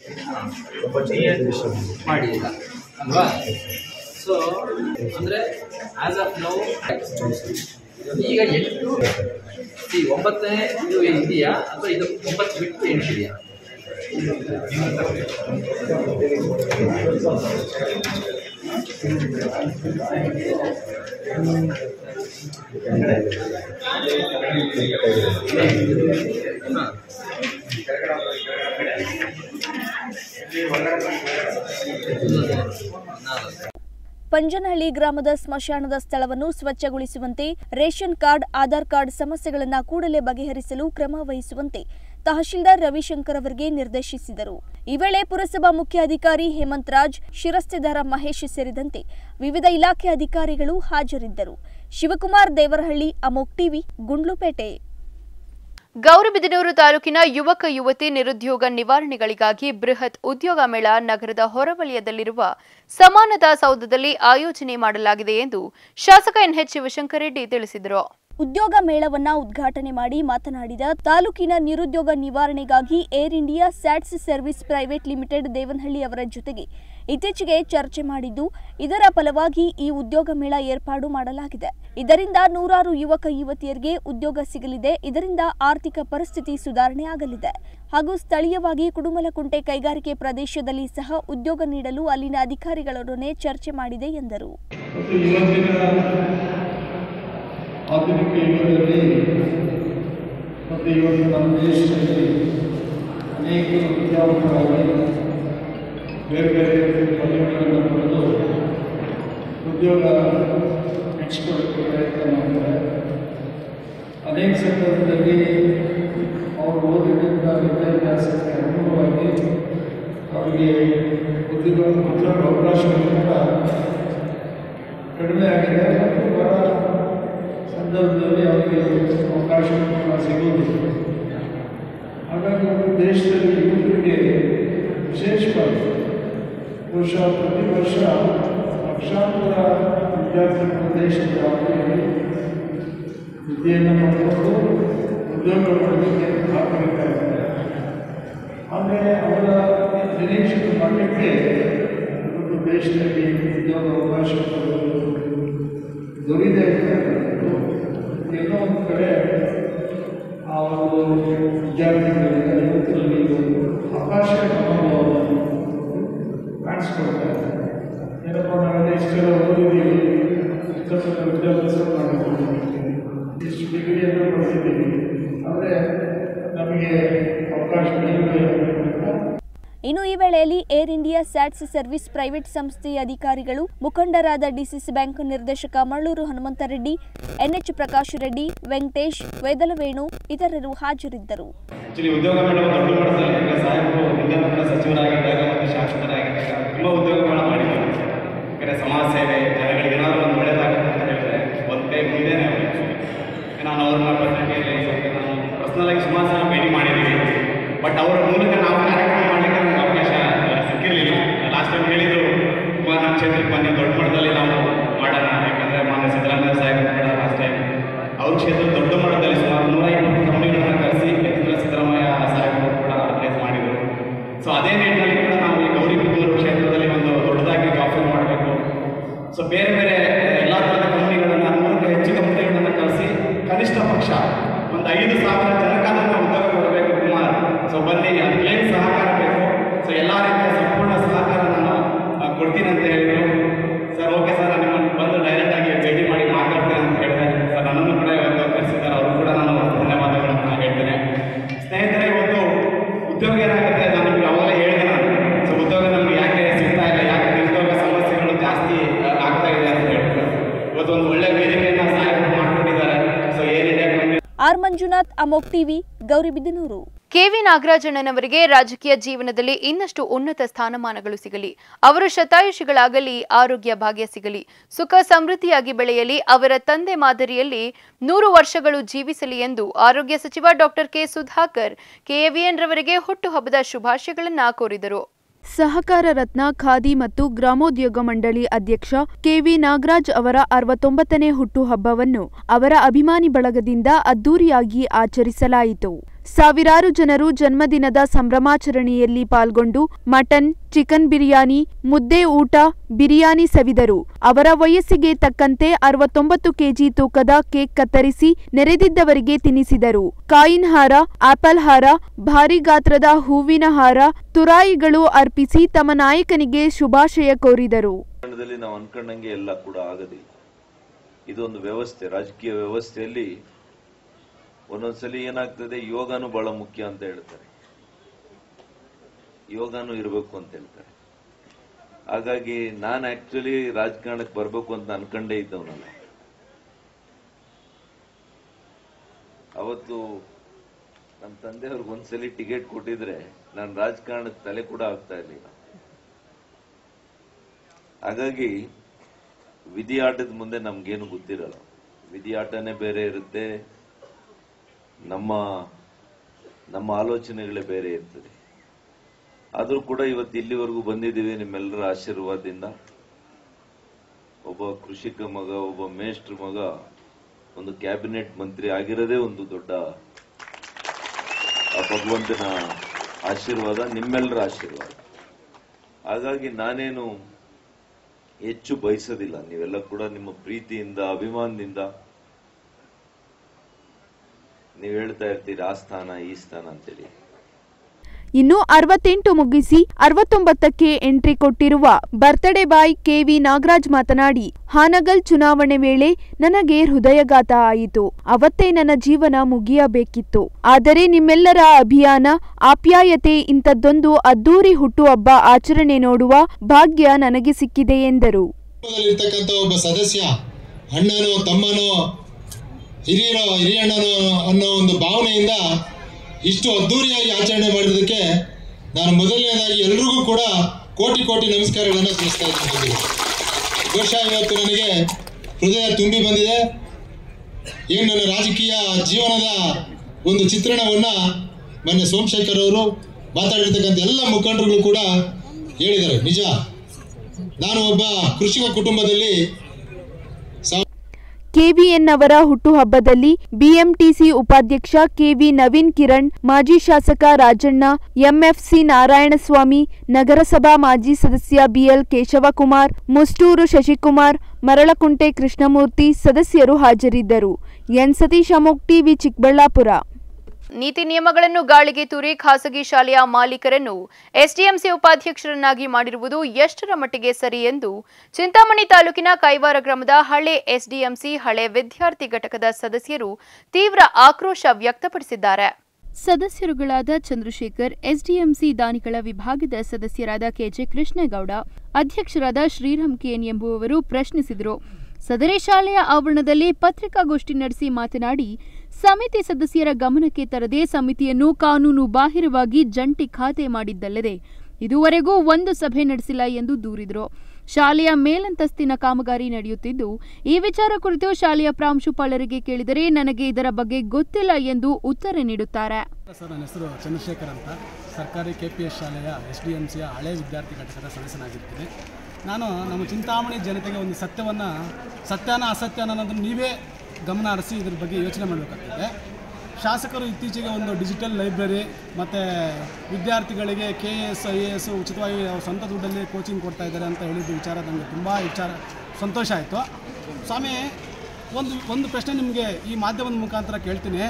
ಮಾಡಿಲ್ಲ ಅಲ್ವಾ ಸೊ ಅಂದರೆ ಆಸ್ ಆಫ್ ನೌ ಈಗ ಎಂಟು ಈ ಒಂಬತ್ತನೇ ಇದು ಇದೆಯಾ ಅಥವಾ ಇದು ಒಂಬತ್ತು ಬಿಟ್ಟು ಎಂಟಿದೆಯಾ ಹಾಂ ಪಂಜನಹಳ್ಳಿ ಗ್ರಾಮದ ಸ್ಮಶಾನದ ಸ್ಥಳವನ್ನು ಸ್ವಚ್ಛಗೊಳಿಸುವಂತೆ ರೇಷನ್ ಕಾರ್ಡ್ ಆಧಾರ್ ಕಾರ್ಡ್ ಸಮಸ್ಯೆಗಳನ್ನು ಕೂಡಲೇ ಬಗೆಹರಿಸಲು ಕ್ರಮ ವಹಿಸುವಂತೆ ತಹಶೀಲ್ದಾರ್ ರವಿಶಂಕರ್ ಅವರಿಗೆ ನಿರ್ದೇಶಿಸಿದರು ಈ ವೇಳೆ ಪುರಸಭಾ ಮುಖ್ಯಾಧಿಕಾರಿ ಹೇಮಂತ್ ರಾಜ್ ಶಿರಸ್ತೆದಾರ ಮಹೇಶ್ ಸೇರಿದಂತೆ ವಿವಿಧ ಇಲಾಖೆ ಅಧಿಕಾರಿಗಳು ಹಾಜರಿದ್ದರು ಶಿವಕುಮಾರ್ ದೇವರಹಳ್ಳಿ ಅಮೋಕ್ ಟಿವಿ ಗುಂಡ್ಲುಪೇಟೆ ಗೌರಿಬಿದನೂರು ತಾಲೂಕಿನ ಯುವಕ ಯುವತಿ ನಿರುದ್ಯೋಗ ನಿವಾರಣೆಗಳಿಗಾಗಿ ಬೃಹತ್ ಉದ್ಯೋಗ ಮೇಳ ನಗರದ ಹೊರವಲಯದಲ್ಲಿರುವ ಸಮಾನತಾ ಸೌಧದಲ್ಲಿ ಆಯೋಜನೆ ಮಾಡಲಾಗಿದೆ ಎಂದು ಶಾಸಕ ಎನ್ಎಚ್ ಶಿವಶಂಕರ್ ರೆಡ್ಡಿ ತಿಳಿಸಿದರು ಉದ್ಯೋಗ ಮೇಳವನ್ನ ಉದ್ಘಾಟನೆ ಮಾಡಿ ಮಾತನಾಡಿದ ತಾಲೂಕಿನ ನಿರುದ್ಯೋಗ ನಿವಾರಣೆಗಾಗಿ Air India SATS service private limited Devanahalli ಅವರ ಜೊತೆಗೆ ಇತ್ತೀಚೆಗೆ ಚರ್ಚೆ ಮಾಡಿದ್ದು ಇದರ ಫಲವಾಗಿ ಈ ಉದ್ಯೋಗ ಮೇಳ ಏರ್ಪಾಡು ಮಾಡಲಾಗಿದೆ ಇದರಿಂದ ನೂರಾರು ಯುವಕ ಯುವತಿಯರಿಗೆ ಉದ್ಯೋಗ ಸಿಗಲಿದೆ ಇದರಿಂದ ಆರ್ಥಿಕ ಪರಿಸ್ಥಿತಿ ಸುಧಾರಣೆ ಆಗಲಿದೆ ಹಾಗೂ ಸ್ಥಳೀಯವಾಗಿ ಕುಡುಮಲಕುಂಟೆ ಕೈಗಾರಿಕೆ ಪ್ರದೇಶದಲ್ಲಿ ಸಹ ಉದ್ಯೋಗ ನೀಡಲು ಅಲ್ಲಿನ ಅಧಿಕಾರಿಗಳೊಡನೆ ಚರ್ಚೆ ಮಾಡಿದೆ ಎಂದರು ಮತ್ತು ಇವತ್ತಿನ ಆಧುನಿಕ ಯುಗದಲ್ಲಿ ಮತ್ತು ಇವತ್ತು ನಮ್ಮ ದೇಶದಲ್ಲಿ ಅನೇಕ ವಿದ್ಯಾವಂತರಾಗಿ ಬೇರೆ ಬೇರೆ ಪದವಿಗಳನ್ನು ಪಡೆದು ಉದ್ಯೋಗ ಹೆಚ್ಚಿಕೊಳ್ಳಕ್ಕೆ ಪ್ರಯತ್ನ ಮಾಡ್ತಾರೆ ಅನೇಕ ಸಂದರ್ಭದಲ್ಲಿ ಅವರು ಓದಿದಂಥ ವಿದ್ಯಾಭ್ಯಾಸಕ್ಕೆ ಅನುಗುಣವಾಗಿ ಅವರಿಗೆ ಉದ್ಯೋಗ ಉದ್ಯೋಗ ಅವಕಾಶಗಳು ಕೂಡ ಕಡಿಮೆ ಆಗಿದೆ ಮತ್ತು ಬಹಳ ಸಂದರ್ಭದಲ್ಲಿ ಅವರಿಗೆ ಅವಕಾಶಗಳು ಕೂಡ ಸಿಗುವುದಿಲ್ಲ ಹಾಗಾಗಿ ಒಂದು ದೇಶದಲ್ಲಿ ಯುವಕರಿಗೆ ವಿಶೇಷವಾಗಿ ಬಹುಶಃ ಪ್ರತಿ ವರ್ಷ ಲಕ್ಷಾಂತರ ವಿದ್ಯಾರ್ಥಿಗಳು ದೇಶದ ವ್ಯಾಪ್ತಿಯಲ್ಲಿ ವಿದ್ಯೆಯನ್ನು ಮಾಡಿಕೊಂಡು ಉದ್ಯೋಗ ಮಾಡಲಿಕ್ಕೆ ಆಗಬೇಕಾಗ್ತದೆ ಆದರೆ ಅವರ ನಿರೀಕ್ಷಿತ ಮಟ್ಟಕ್ಕೆ ಒಂದು ದೇಶದಲ್ಲಿ ಉದ್ಯೋಗ ಅವಕಾಶಗಳು ದೊರೀದೇ ಇರ್ತದೆ ಎಲ್ಲೋ ಒಂದು ಕಡೆ ಆ ಒಂದು ವಿದ್ಯಾರ್ಥಿಗಳಿಗೆ ಯುವಕರಲ್ಲಿ ಒಂದು ಅವಕಾಶ ಮನೋಭಾವವನ್ನು ಕಾಣಿಸ್ಕೊಳ್ತಾರೆ ಏನಪ್ಪ ನಾವೆಲ್ಲ ಇಷ್ಟೆಲ್ಲ ಓದಿದ್ದೀವಿ ಇಷ್ಟೊಂದು ವಿದ್ಯಾಭ್ಯಾಸ ಮಾಡಿದ್ದೀವಿ ಇಷ್ಟು ಡಿಗ್ರಿಯನ್ನು ಪಡೆದಿದ್ದೀವಿ ಆದರೆ ನಮಗೆ ಅವಕಾಶ ನೀಡಬೇಕು ಇನ್ನು ಈ ವೇಳೆಯಲ್ಲಿ Air India SATS service private ಸಂಸ್ಥೆಯ ಅಧಿಕಾರಿಗಳು ಮುಖಂಡರಾದ ಡಿಸಿಸಿ ಬ್ಯಾಂಕ್ ನಿರ್ದೇಶಕ ಮಳ್ಳೂರು ಹನುಮಂತರೆಡ್ಡಿ ಎನ್ಎಚ್ ಪ್ರಕಾಶ್ ರೆಡ್ಡಿ ವೆಂಕಟೇಶ್ ವೇದಲವೇಣು ಇತರರು ಹಾಜರಿದ್ದರು ಆಕ್ಚುಲಿ ಉದ್ಯೋಗ ಮೇಳ ದೊಡ್ಡ ಮಟ್ಟದಲ್ಲಿ ಯಾಕಂದ್ರೆ ಸಾಹೇಬರು ವಿದ್ಯಾಪೀಠ ಸಚಿವರಾಗಿದ್ದಾಗ ಮತ್ತು ಶಾಸಕರಾಗಿದ್ದಾಗ ತುಂಬ ಉದ್ಯೋಗಗಳನ್ನ ಮಾಡಿದ್ದಾರೆ ಯಾಕಂದರೆ ಸಮಾಜ ಸೇವೆ ಜನಗಳಿಗೆ ಏನಾದರೂ ಒಂದು ಒಳ್ಳೇದಾಗುತ್ತೆ ಅಂತ ಹೇಳಿದ್ರೆ ಒಂದು ಕೈ ಮುಂದೆನೇ ಅವರು ನಾನು ಅವ್ರನ್ನ ಪತ್ರಿಕೆಯಲ್ಲಿ ಸ್ವಲ್ಪ ನಾನು ಪರ್ಸ್ನಲಾಗಿ ಸುಮಾರು ಸಲ ಭೇಟಿ ಮಾಡಿದ್ದೀವಿ ಬಟ್ ಅವರ ಮೂಲಕ ನಾವು ಕಾರ್ಯಕ್ರಮ ಮಾಡಲಿಕ್ಕೆ ನಮ್ಗೆ ಅವಕಾಶ ಸಿಕ್ಕಿರಲಿಲ್ಲ ಲಾಸ್ಟ್ ಟೈಮ್ ಹೇಳಿದ್ರು ಕುಮಾರ್ ನಮ್ಮ ಕ್ಷೇತ್ರಕ್ಕೆ ಬನ್ನಿ ದೊಡ್ಡ ಮಟ್ಟದಲ್ಲಿ ನಾವು ಮಾಡೋಣ ಯಾಕಂದರೆ ಮಾನ್ಯ ಸಿದ್ದರಾಮಯ್ಯ ಸಾಹೇಬರು ಕೂಡ ಲಾಸ್ಟ್ ಟೈಮ್ ಅವ್ರ ಕ್ಷೇತ್ರ ದೊಡ್ಡ ಮಟ್ಟದಲ್ಲಿ ಸುಮಾರು ನೂರ ಇಪ್ಪತ್ತು ಕಂಪನಿಗಳನ್ನ ಕರೆಸಿ ಯತೀಂದ್ರ ಸಿದ್ದರಾಮಯ್ಯ ಸಾಹೇಬರು ಕೂಡ ಆರ್ಗನೈಸ್ ಮಾಡಿದರು ಸೊ ಅದೇ ನಿಟ್ಟಿನಲ್ಲಿ ಕೂಡ ನಾವು ಈ ಗೌರಿಬಿದನೂರು ಕ್ಷೇತ್ರದಲ್ಲಿ ಒಂದು ದೊಡ್ಡದಾಗಿ ಆಫರ್ ಮಾಡಬೇಕು ಸೊ ಬೇರೆ ಬೇರೆ ಎಲ್ಲ ಥರದ ಕಂಪನಿಗಳನ್ನು ನೂರಕ್ಕೂ ಹೆಚ್ಚು ಕಂಪನಿಗಳನ್ನು ಕರೆಸಿ ಕನಿಷ್ಠ ಪಕ್ಷ ಒಂದು ಐದು ಸಾವಿರ ಜನಕ್ಕಾದ್ರೂ ನಾವು ಉದ್ಯೋಗ ಕೊಡಬೇಕು ಕುಮಾರ್ ಸೊ ಬನ್ನಿ ಅದಕ್ಕೆ ಏನು ಸಹಕಾರ ಬೇಕು ಸೊ ಎಲ್ಲ ರೀತಿಯ ಸಂಪೂರ್ಣ ಸಹಕಾರ ನಾನು ಆ, ಕೊಡ್ತೀನಿ ಅಂತ ಹೇಳಿದ್ರು ಸರ್ ಓಕೆ ಸರ್ ನಾನು ನಿಮ್ಮನ್ನು ಬಂದು ಡೈರೆಕ್ಟ್ ಆಗಿ ಭೇಟಿ ಮಾಡಿ ಮಾತಾಡ್ತೇನೆ ಅಂತ ಹೇಳಿದೆ ಸರ್ ನನ್ನನ್ನು ಕೂಡ ಇವತ್ತು ಕರೆಸಿದ್ದಾರೆ ಅವರು ಕೂಡ ನಾನು ಧನ್ಯವಾದಗಳನ್ನು ಹೇಳ್ತೇನೆ ಸ್ನೇಹಿತರೆ ಇವತ್ತು ಉದ್ಯೋಗ ಏನಾಗುತ್ತೆ ನಾನು ನಿಮ್ಗೆ ಅವಾಗಲೇ ಹೇಳಿದೆ ನಾನು ಸೊ ಉದ್ಯೋಗ ನಮ್ಗೆ ಯಾಕೆ ಸಿಗ್ತಾ ಇಲ್ಲ ಯಾಕೆ ನಿರುದ್ಯೋಗ ಸಮಸ್ಯೆಗಳು ಜಾಸ್ತಿ ಆ, ಆಗ್ತಾ ಇದೆ ಅಂತ ಹೇಳ್ಬಿಟ್ಟು ಇವತ್ತು ಒಂದು ಒಳ್ಳೆ ವೇದಿಕೆಯನ್ನು ಸಾಹೇಬರು ಮಾಡ್ಕೊಂಡಿದ್ದಾರೆ ಸೊ ಏನಿದೆ ಕಂಪ್ನಿ ಆರ್ ಮಂಜುನಾಥ್ ಅಮೋಕ್ ಟಿವಿ ಗೌರಿಬಿದನೂರು ಕೆವಿ ನಾಗರಾಜಣ್ಣನವರಿಗೆ ರಾಜಕೀಯ ಜೀವನದಲ್ಲಿ ಇನ್ನಷ್ಟು ಉನ್ನತ ಸ್ಥಾನಮಾನಗಳು ಸಿಗಲಿ ಅವರು ಶತಾಯುಷಿಗಳಾಗಲಿ ಆರೋಗ್ಯ ಭಾಗ್ಯ ಸಿಗಲಿ ಸುಖ ಸಮೃದ್ಧಿಯಾಗಿ ಬೆಳೆಯಲಿ ಅವರ ತಂದೆ ಮಾದರಿಯಲ್ಲಿ ನೂರು ವರ್ಷಗಳು ಜೀವಿಸಲಿ ಎಂದು ಆರೋಗ್ಯ ಸಚಿವ ಡಾಕ್ಟರ್ ಕೆ ಸುಧಾಕರ್ ಕೆಎವಿಎನ್ ರವರಿಗೆ ಹುಟ್ಟುಹಬ್ಬದ ಶುಭಾಶಯಗಳನ್ನು ಕೋರಿದರು ಸಹಕಾರ ರತ್ನ ಖಾದಿ ಮತ್ತು ಗ್ರಾಮೋದ್ಯೋಗ ಮಂಡಳಿ ಅಧ್ಯಕ್ಷ ಕೆವಿ ನಾಗರಾಜ್ ಅವರ ಅರವತ್ತೊಂಬತ್ತನೇ ಹುಟ್ಟುಹಬ್ಬವನ್ನು ಅವರ ಅಭಿಮಾನಿ ಬಳಗದಿಂದ ಅದ್ದೂರಿಯಾಗಿ ಆಚರಿಸಲಾಯಿತು ಸಾವಿರಾರು ಜನರು ಜನ್ಮದಿನದ ಸಂಭ್ರಮಾಚರಣೆಯಲ್ಲಿ ಪಾಲ್ಗೊಂಡು ಮಟನ್ ಚಿಕನ್ ಬಿರಿಯಾನಿ ಮುದ್ದೆ ಊಟ ಬಿರಿಯಾನಿ ಸವಿದರು ಅವರ ವಯಸ್ಸಿಗೆ ತಕ್ಕಂತೆ ಅರವತ್ತೊಂಬತ್ತು ಕೆಜಿ ತೂಕದ ಕೇಕ್ ಕತ್ತರಿಸಿ ನೆರೆದಿದ್ದವರಿಗೆ ತಿನ್ನಿಸಿದರು ಕಾಯಿನ್ ಹಾರ ಆಪಲ್ ಹಾರ ಭಾರಿ ಗಾತ್ರದ ಹೂವಿನ ಹಾರ ತುರಾಯಿಗಳು ಅರ್ಪಿಸಿ ತಮ್ಮ ನಾಯಕನಿಗೆ ಶುಭಾಶಯ ಕೋರಿದರು ರಾಜಕಾರಣದಲ್ಲಿ ನಾವು ಅನ್ಕೊಂಡಂಗೆ ಎಲ್ಲ ಕೂಡ ಆಗದಿಲ್ಲ ಇದೊಂದು ವ್ಯವಸ್ಥೆ ರಾಜಕೀಯ ವ್ಯವಸ್ಥೆಯಲ್ಲಿ ಒಂದೊಂದ್ಸಲಿ ಏನಾಗ್ತದೆ ಯೋಗನೂ ಬಹಳ ಮುಖ್ಯ ಅಂತ ಹೇಳ್ತಾರೆ ಯೋಗನೂ ಇರಬೇಕು ಅಂತ ಹೇಳ್ತಾರೆ ಹಾಗಾಗಿ ನಾನು ಆಕ್ಚುಲಿ ರಾಜಕಾರಣಕ್ಕೆ ಬರಬೇಕು ಅಂತ ಅನ್ಕೊಂಡೇ ಇದ್ದವನಲ್ಲ ಅವತ್ತು ನಮ್ಮ ತಂದೆಯವ್ರಿಗೆ ಒಂದ್ಸಲಿ ಟಿಕೆಟ್ ಕೊಟ್ಟಿದ್ರೆ ನಾನು ರಾಜಕಾರಣಕ್ಕೆ ತಲೆ ಕೂಡ ಆಗ್ತಾ ಇರ್ಲಿಲ್ಲ ಹಾಗಾಗಿ ವಿಧಿ ಆಟದ ಮುಂದೆ ನಮ್ಗೇನು ಗೊತ್ತಿರಲ್ಲ ವಿಧಿ ಆಟನೇ ಬೇರೆ ಇರುತ್ತೆ ನಮ್ಮ ನಮ್ಮ ಆಲೋಚನೆಗಳೇ ಬೇರೆ ಇರ್ತದೆ ಆದ್ರೂ ಕೂಡ ಇವತ್ತು ಇಲ್ಲಿವರೆಗೂ ಬಂದಿದ್ದೀವಿ ನಿಮ್ಮೆಲ್ಲರ ಆಶೀರ್ವಾದದಿಂದ ಒಬ್ಬ ಕೃಷಿಕ ಮಗ ಒಬ್ಬ ಮೇಷ್ಟ್ರ ಮಗ ಒಂದು ಕ್ಯಾಬಿನೆಟ್ ಮಂತ್ರಿ ಆಗಿರೋದೇ ಒಂದು ದೊಡ್ಡ ಆ ಭಗವಂತನ ಆಶೀರ್ವಾದ ನಿಮ್ಮೆಲ್ಲರ ಆಶೀರ್ವಾದ ಹಾಗಾಗಿ ನಾನೇನು ಹೆಚ್ಚು ಬಯಸೋದಿಲ್ಲ ನೀವೆಲ್ಲ ಕೂಡ ನಿಮ್ಮ ಪ್ರೀತಿಯಿಂದ ಅಭಿಮಾನದಿಂದ ನೀವು ಹೇಳ್ತಾ ಇರ್ತೀರಿ ಆ ಸ್ಥಾನ ಈ ಸ್ಥಾನ ಅಂತೇಳಿ ಇನ್ನು ಅರವತ್ತೆಂಟು ಮುಗಿಸಿ ಅರವತ್ತೊಂಬತ್ತಕ್ಕೆ ಎಂಟ್ರಿ ಕೊಟ್ಟಿರುವ ಬರ್ತ್ಡೇ ಬಾಯ್ ಕೆವಿ ನಾಗರಾಜ್ ಮಾತನಾಡಿ ಹಾನಗಲ್ ಚುನಾವಣೆ ವೇಳೆ ನನಗೆ ಹೃದಯಘಾತ ಆಯಿತು ಅವತ್ತೇ ನನ್ನ ಜೀವನ ಮುಗಿಯಬೇಕಿತ್ತು ಆದರೆ ನಿಮ್ಮೆಲ್ಲರ ಅಭಿಯಾನ ಆಪ್ಯಾಯತೆ ಇಂಥದ್ದೊಂದು ಅದ್ದೂರಿ ಹುಟ್ಟುಹಬ್ಬ ಆಚರಣೆ ನೋಡುವ ಭಾಗ್ಯ ನನಗೆ ಸಿಕ್ಕಿದೆ ಎಂದರು ಇರ್ತಕ್ಕಂಥ ಒಬ್ಬ ಸದಸ್ಯ ಅಣ್ಣನೋ ತಮ್ಮನೋ ಹಿರಿಯರೋ ಹಿರಿಯಣ್ಣನೋ ಅನ್ನೋ ಒಂದು ಭಾವನೆಯಿಂದ ಇಷ್ಟು ಅದ್ದೂರಿಯಾಗಿ ಆಚರಣೆ ಮಾಡಿದ್ದಕ್ಕೆ ನಾನು ಮೊದಲನೇದಾಗಿ ಎಲ್ರಿಗೂ ಕೂಡ ಕೋಟಿ ಕೋಟಿ ನಮಸ್ಕಾರಗಳನ್ನು ತಿಳಿಸ್ತಾ ಇದ್ದೀನಿ ಬಹುಶಃ ಇವತ್ತು ನನಗೆ ಹೃದಯ ತುಂಬಿ ಬಂದಿದೆ ಏನು ನನ್ನ ರಾಜಕೀಯ ಜೀವನದ ಒಂದು ಚಿತ್ರಣವನ್ನ ಮೊನ್ನೆ ಸೋಮಶೇಖರ್ ಅವರು ಮಾತಾಡಿರ್ತಕ್ಕಂಥ ಎಲ್ಲ ಮುಖಂಡರುಗಳು ಕೂಡ ಹೇಳಿದ್ದಾರೆ ನಿಜ ನಾನು ಒಬ್ಬ ಕೃಷಿಕ ಕುಟುಂಬದಲ್ಲಿ ಕೆವಿಎನ್ ಅವರ ಹುಟ್ಟುಹಬ್ಬದಲ್ಲಿ ಬಿಎಂಟಿಸಿ ಉಪಾಧ್ಯಕ್ಷ ಕೆವಿ ನವೀನ್ ಕಿರಣ್ ಮಾಜಿ ಶಾಸಕ ರಾಜಣ್ಣ ಎಂಎಫ್ಸಿ ನಾರಾಯಣಸ್ವಾಮಿ ನಗರಸಭಾ ಮಾಜಿ ಸದಸ್ಯ ಬಿಎಲ್ ಕೇಶವಕುಮಾರ್ ಮುಷ್ಟೂರು ಶಶಿಕುಮಾರ್ ಮರಳಕುಂಟೆ ಕೃಷ್ಣಮೂರ್ತಿ ಸದಸ್ಯರು ಹಾಜರಿದ್ದರು ಎನ್ ಸತೀಶ್ ಅಮೋಕ್ ಟಿವಿ ಚಿಕ್ಕಬಳ್ಳಾಪುರ ನೀತಿ ನಿಯಮಗಳನ್ನು ಗಾಳಿಗೆ ತೂರಿ ಖಾಸಗಿ ಶಾಲೆಯ ಮಾಲೀಕರನ್ನು ಎಸ್ಡಿಎಂಸಿ ಉಪಾಧ್ಯಕ್ಷರನ್ನಾಗಿ ಮಾಡಿರುವುದು ಎಷ್ಟರ ಮಟ್ಟಿಗೆ ಸರಿ ಎಂದು ಚಿಂತಾಮಣಿ ತಾಲೂಕಿನ ಕೈವಾರ ಗ್ರಾಮದ ಹಳೆ ಎಸ್ಡಿಎಂಸಿ ಹಳೆ ವಿದ್ಯಾರ್ಥಿ ಘಟಕದ ಸದಸ್ಯರು ತೀವ್ರ ಆಕ್ರೋಶ ವ್ಯಕ್ತಪಡಿಸಿದ್ದಾರೆ ಸದಸ್ಯರುಗಳಾದ ಚಂದ್ರಶೇಖರ್ ಎಸ್ಡಿಎಂಸಿ ದಾನಿಗಳ ವಿಭಾಗದ ಸದಸ್ಯರಾದ ಕೆಜೆ ಕೃಷ್ಣೇಗೌಡ ಅಧ್ಯಕ್ಷರಾದ ಶ್ರೀರಾಮ್ ಕೆಎನ್ ಎಂಬುವವರು ಪ್ರಶ್ನಿಸಿದರು ಸದರಿ ಶಾಲೆಯ ಆವರಣದಲ್ಲಿ ಪತ್ರಿಕಾಗೋಷ್ಠಿ ನಡೆಸಿ ಮಾತನಾಡಿ ಸಮಿತಿ ಸದಸ್ಯರ ಗಮನಕ್ಕೆ ತರದೆ ಸಮಿತಿಯನ್ನು ಕಾನೂನು ಬಾಹಿರವಾಗಿ ಜಂಟಿ ಖಾತೆ ಮಾಡಿದ್ದಲ್ಲದೆ ಇದುವರೆಗೂ ಒಂದು ಸಭೆ ನಡೆಸಿಲ್ಲ ಎಂದು ದೂರಿದರು ಶಾಲೆಯ ಮೇಲಂತಸ್ತಿನ ಕಾಮಗಾರಿ ನಡೆಯುತ್ತಿದ್ದು ಈ ವಿಚಾರ ಕುರಿತು ಶಾಲೆಯ ಪ್ರಾಂಶುಪಾಲರಿಗೆ ಕೇಳಿದರೆ ನನಗೆ ಇದರ ಬಗ್ಗೆ ಗೊತ್ತಿಲ್ಲ ಎಂದು ಉತ್ತರ ನೀಡುತ್ತಾರೆ ಸರ್ ನನ್ನ ಹೆಸರು ಚಂದ್ರಶೇಖರ್ ಅಂತ ಸರ್ಕಾರಿ ಕೆ ಪಿ ಎಸ್ ಶಾಲೆಯ ಎಸ್ ಡಿ ಎಮ್ ಸಿಯ ಹಳೆ ವಿದ್ಯಾರ್ಥಿ ಘಟಕದ ಸದಸ್ಯನಾಗಿರ್ತೀನಿ ನಾನು ನಮ್ಮ ಚಿಂತಾಮಣಿ ಜನತೆಗೆ ಒಂದು ಸತ್ಯವನ್ನು ಸತ್ಯನ ಅಸತ್ಯನ ಅನ್ನೋದನ್ನು ನೀವೇ ಗಮನ ಹರಿಸಿ ಇದ್ರ ಬಗ್ಗೆ ಯೋಚನೆ ಮಾಡಬೇಕಾಗ್ತದೆ ಶಾಸಕರು ಇತ್ತೀಚೆಗೆ ಒಂದು ಡಿಜಿಟಲ್ ಲೈಬ್ರರಿ ಮತ್ತು ವಿದ್ಯಾರ್ಥಿಗಳಿಗೆ K A S I A S ಉಚಿತವಾಗಿ ಅವ್ರ ಸ್ವಂತ ದುಡ್ಡಲ್ಲಿ ಕೋಚಿಂಗ್ ಕೊಡ್ತಾ ಇದ್ದಾರೆ ಅಂತ ಹೇಳಿದ್ದು ವಿಚಾರ ನನಗೆ ತುಂಬ ವಿಚಾರ ಸಂತೋಷ ಆಯಿತು ಸ್ವಾಮಿ ಒಂದು ಒಂದು ಪ್ರಶ್ನೆ ನಿಮಗೆ ಈ ಮಾಧ್ಯಮದ ಮುಖಾಂತರ ಕೇಳ್ತೀನಿ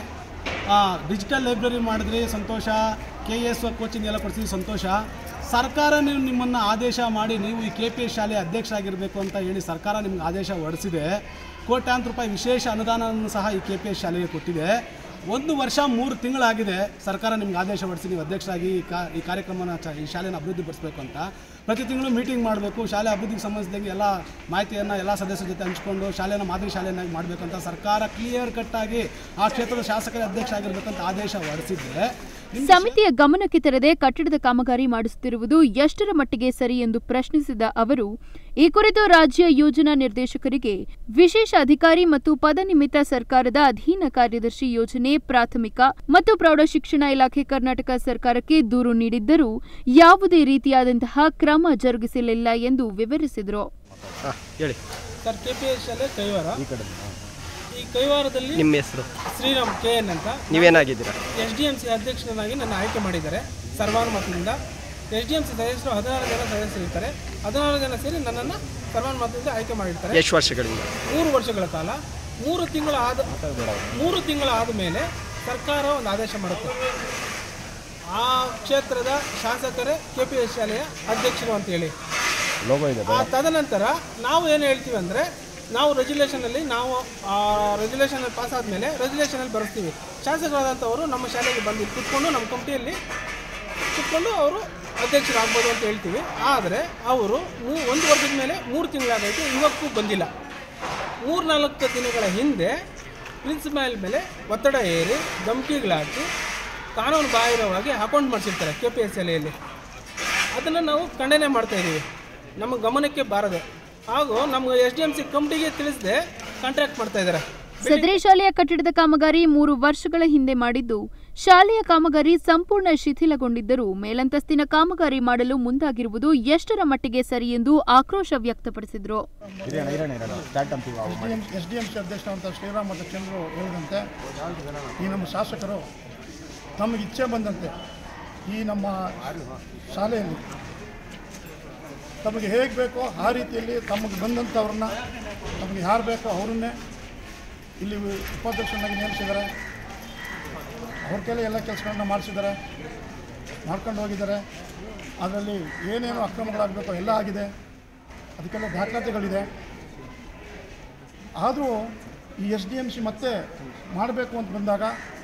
ಡಿಜಿಟಲ್ ಲೈಬ್ರರಿ ಮಾಡಿದ್ರಿ ಸಂತೋಷ ಕೆ ಎ ಎಸ್ ಕೋಚಿಂಗ್ ಎಲ್ಲ ಕೊಡ್ಸಿದ್ರಿ ಸಂತೋಷ ಸರ್ಕಾರ ನೀವು ನಿಮ್ಮನ್ನು ಆದೇಶ ಮಾಡಿ ನೀವು ಈ ಕೆ ಪಿ ಎಸ್ ಶಾಲೆ ಅಧ್ಯಕ್ಷರಾಗಿರಬೇಕು ಅಂತ ಹೇಳಿ ಸರ್ಕಾರ ನಿಮ್ಗೆ ಆದೇಶ ಹೊರಡಿಸಿದೆ ಕೋಟ್ಯಾಂತರ ರೂಪಾಯಿ ವಿಶೇಷ ಅನುದಾನವನ್ನು ಸಹ ಈ ಕೆ ಪಿ ಎಸ್ ಶಾಲೆಗೆ ಕೊಟ್ಟಿದೆ ಒಂದು ವರ್ಷ ಮೂರು ತಿಂಗಳಾಗಿದೆ ಸರ್ಕಾರ ನಿಮ್ಗೆ ಆದೇಶ ಹೊರಡಿಸಿ ನೀವು ಅಧ್ಯಕ್ಷರಾಗಿ ಈ ಕಾ ಈ ಕಾರ್ಯಕ್ರಮನ ಚ ಈ ಶಾಲೆನ ಅಭಿವೃದ್ಧಿಪಡಿಸಬೇಕು ಅಂತ ಪ್ರತಿ ತಿಂಗಳು ಮೀಟಿಂಗ್ ಮಾಡಬೇಕು ಶಾಲೆ ಅಭಿವೃದ್ಧಿಗೆ ಸಂಬಂಧಿಸಿದಂಗೆ ಎಲ್ಲ ಮಾಹಿತಿಯನ್ನು ಎಲ್ಲ ಸದಸ್ಯರ ಜೊತೆ ಹಂಚ್ಕೊಂಡು ಶಾಲೆನ ಮಾದರಿ ಶಾಲೆಯನ್ನಾಗಿ ಮಾಡಬೇಕಂತ ಸರ್ಕಾರ ಕ್ಲಿಯರ್ ಕಟ್ಟಾಗಿ ಆ ಕ್ಷೇತ್ರದ ಶಾಸಕರ ಅಧ್ಯಕ್ಷ ಆಗಿರಬೇಕಂತ ಆದೇಶ ಹೊರಡಿಸಿದ್ದೆ ಸಮಿತಿಯ ಗಮನಕ್ಕೆ ತರದೆ ಕಟ್ಟಡದ ಕಾಮಗಾರಿ ಮಾಡಿಸುತ್ತಿರುವುದು ಎಷ್ಟರ ಮಟ್ಟಿಗೆ ಸರಿ ಎಂದು ಪ್ರಶ್ನಿಸಿದ ಅವರು ಈ ಕುರಿತು ರಾಜ್ಯ ಯೋಜನಾ ನಿರ್ದೇಶಕರಿಗೆ ವಿಶೇಷ ಅಧಿಕಾರಿ ಮತ್ತು ಪದನಿಮಿತ್ತ ಸರ್ಕಾರದ ಅಧೀನ ಕಾರ್ಯದರ್ಶಿ ಯೋಜನೆ ಪ್ರಾಥಮಿಕ ಮತ್ತು ಪ್ರೌಢಶಿಕ್ಷಣ ಇಲಾಖೆ ಕರ್ನಾಟಕ ಸರ್ಕಾರಕ್ಕೆ ದೂರು ನೀಡಿದ್ದರೂ ಯಾವುದೇ ರೀತಿಯಾದಂತಹ ಕ್ರಮ ಜರುಗಿಸಲಿಲ್ಲ ಎಂದು ವಿವರಿಸಿದರು ಹೇಳಿ ಸರ್ ಕೆ ಪಿ ಎಸ್ ಶಾಲೆ ಕೈವಾರ ಈ ಕಡೆ ಈ ಕೈವಾರದಲ್ಲಿ ನಿಮ್ಮ ಹೆಸರು ಶ್ರೀರಾಮ್ ಕೆ ಎನ್ ಅಂತ ನೀವೇನಾಗಿದ್ದೀರಾ ಎಸ್ ಡಿ ಎಂ ಸಿ ಅಧ್ಯಕ್ಷನಾಗಿ ನನ್ನ ಆಯ್ಕೆ ಮಾಡಿದ್ದಾರೆ ಸರ್ವಾನುಮತದಿಂದ ಎಸ್ ಡಿ ಎಂ ಸಿ ಸದಸ್ಯರು ಹದಿನಾರು ಜನ ಸದಸ್ಯರು ಇರ್ತಾರೆ ಹದಿನಾರು ಜನ ಸೇರಿ ನನ್ನನ್ನು ಸರ್ವಾನುಮತದಿಂದ ಆಯ್ಕೆ ಮಾಡಿರ್ತಾರೆ ಎಷ್ಟು ವರ್ಷಗಳಿಂದ ಮೂರು ವರ್ಷಗಳ ಕಾಲ ಮೂರು ತಿಂಗಳ ಆದ ಮೂರು ತಿಂಗಳ ಆದ ಮೇಲೆ ಸರ್ಕಾರ ಒಂದು ಆದೇಶ ಮಾಡುತ್ತೆ ಆ ಕ್ಷೇತ್ರದ ಶಾಸಕರೇ ಕೆ ಪಿ ಎಸ್ ಶಾಲೆಯ ಅಧ್ಯಕ್ಷರು ಅಂತೇಳಿ ಲೋಗೋ ಇದೆ ಆ ತದನಂತರ ನಾವು ಏನು ಹೇಳ್ತೀವಿ ಅಂದರೆ ನಾವು ರೆಗ್ಯುಲೇಷನಲ್ಲಿ ನಾವು ಆ ರೆಗ್ಯುಲೇಷನ್ ಪಾಸ್ ಆದಮೇಲೆ ರೆಗ್ಯುಲೇಷನಲ್ಲಿ ಬರೆಸ್ತೀವಿ ಶಾಸಕರಾದಂಥವರು ನಮ್ಮ ಶಾಲೆಗೆ ಬಂದು ಇಲ್ಲಿ ಕೂತ್ಕೊಂಡು ನಮ್ಮ ಕಮಿಟಿಯಲ್ಲಿ ಕೂತ್ಕೊಂಡು ಅವರು ಅಧ್ಯಕ್ಷರಾಗ್ಬೋದು ಅಂತ ಹೇಳ್ತೀವಿ ಆದರೆ ಅವರು ಮೂ ಒಂದು ವರ್ಷದ ಮೇಲೆ ಮೂರು ತಿಂಗಳಾಗೈತೆ ಇವಕ್ಕೂ ಬಂದಿಲ್ಲ ಮೂರು ನಾಲ್ಕು ದಿನಗಳ ಹಿಂದೆ ಪ್ರಿನ್ಸಿಪಾಲ್ ಮೇಲೆ ಒತ್ತಡ ಏರಿ ಧಮಕಿಗಳಾಕಿ ಕಾನೂನು ಬಾಹಿರವಾಗಿ ಅಕೌಂಟ್ ಮಾಡಿಸಿರ್ತಾರೆ ಕೆ ಪಿ ಎಸ್ ಶಾಲೆಯಲ್ಲಿ ಅದನ್ನು ನಾವು ಖಂಡನೆ ಮಾಡ್ತಾ ಇದ್ದೀವಿ ನಮ್ಮ ಗಮನಕ್ಕೆ ಬಾರದೆ ಹಾಗೂ ನಮ್ಮ ಎಸ್ ಡಿ ಎಮ್ ಸಿ ಕಂಪ್ನಿಗೆ ತಿಳಿಸದೆ ಕಾಂಟ್ರಾಕ್ಟ್ ಮಾಡ್ತಾ ಇದ್ದಾರೆ ಸದರಿ ಶಾಲೆಯ ಕಟ್ಟಡದ ಕಾಮಗಾರಿ ಮೂರು ವರ್ಷಗಳ ಹಿಂದೆ ಮಾಡಿದ್ದು ಶಾಲೆಯ ಕಾಮಗಾರಿ ಸಂಪೂರ್ಣ ಶಿಥಿಲಗೊಂಡಿದ್ದರೂ ಮೇಲಂತಸ್ತಿನ ಕಾಮಗಾರಿ ಮಾಡಲು ಮುಂದಾಗಿರುವುದು ಎಷ್ಟರ ಮಟ್ಟಿಗೆ ಸರಿ ಎಂದು ಆಕ್ರೋಶ ವ್ಯಕ್ತಪಡಿಸಿದರು ಎಸ್ ಡಿ ಎಂ ಸಿ ಅಧ್ಯಕ್ಷರಾದಂಥ ಶ್ರೀರಾಮ್ ಮತ್ತು ಚಂದ್ರು ಹೇಳಿದಂತೆ ಈ ನಮ್ಮ ಶಾಸಕರು ತಮಗೆ ಇಚ್ಛೆ ಬಂದಂತೆ ಈ ನಮ್ಮ ಶಾಲೆಯಲ್ಲಿ ತಮಗೆ ಹೇಗೆ ಬೇಕೋ ಆ ರೀತಿಯಲ್ಲಿ ತಮಗೆ ಬಂದಂಥವ್ರನ್ನ ತಮಗೆ ಯಾರು ಬೇಕೋ ಅವರನ್ನೇ ಇಲ್ಲಿ ಉಪಾಧ್ಯಕ್ಷರನ್ನಾಗಿ ನೇಮಿಸಿದ್ದಾರೆ ಅವ್ರ ಕೈಲಿ ಎಲ್ಲ ಕೆಲಸಗಳನ್ನ ಮಾಡಿಸಿದ್ದಾರೆ ಮಾಡ್ಕೊಂಡು ಹೋಗಿದ್ದಾರೆ ಅದರಲ್ಲಿ ಏನೇನು ಅಕ್ರಮಗಳಾಗಬೇಕೋ ಎಲ್ಲ ಆಗಿದೆ ಅದಕ್ಕೆಲ್ಲ ದಾಖಲಾತಿಗಳಿದೆ ಆದರೂ ಈ ಎಸ್ ಡಿ ಎಮ್ ಸಿ ಮತ್ತೆ ಮಾಡಬೇಕು ಅಂತ ಬಂದಾಗ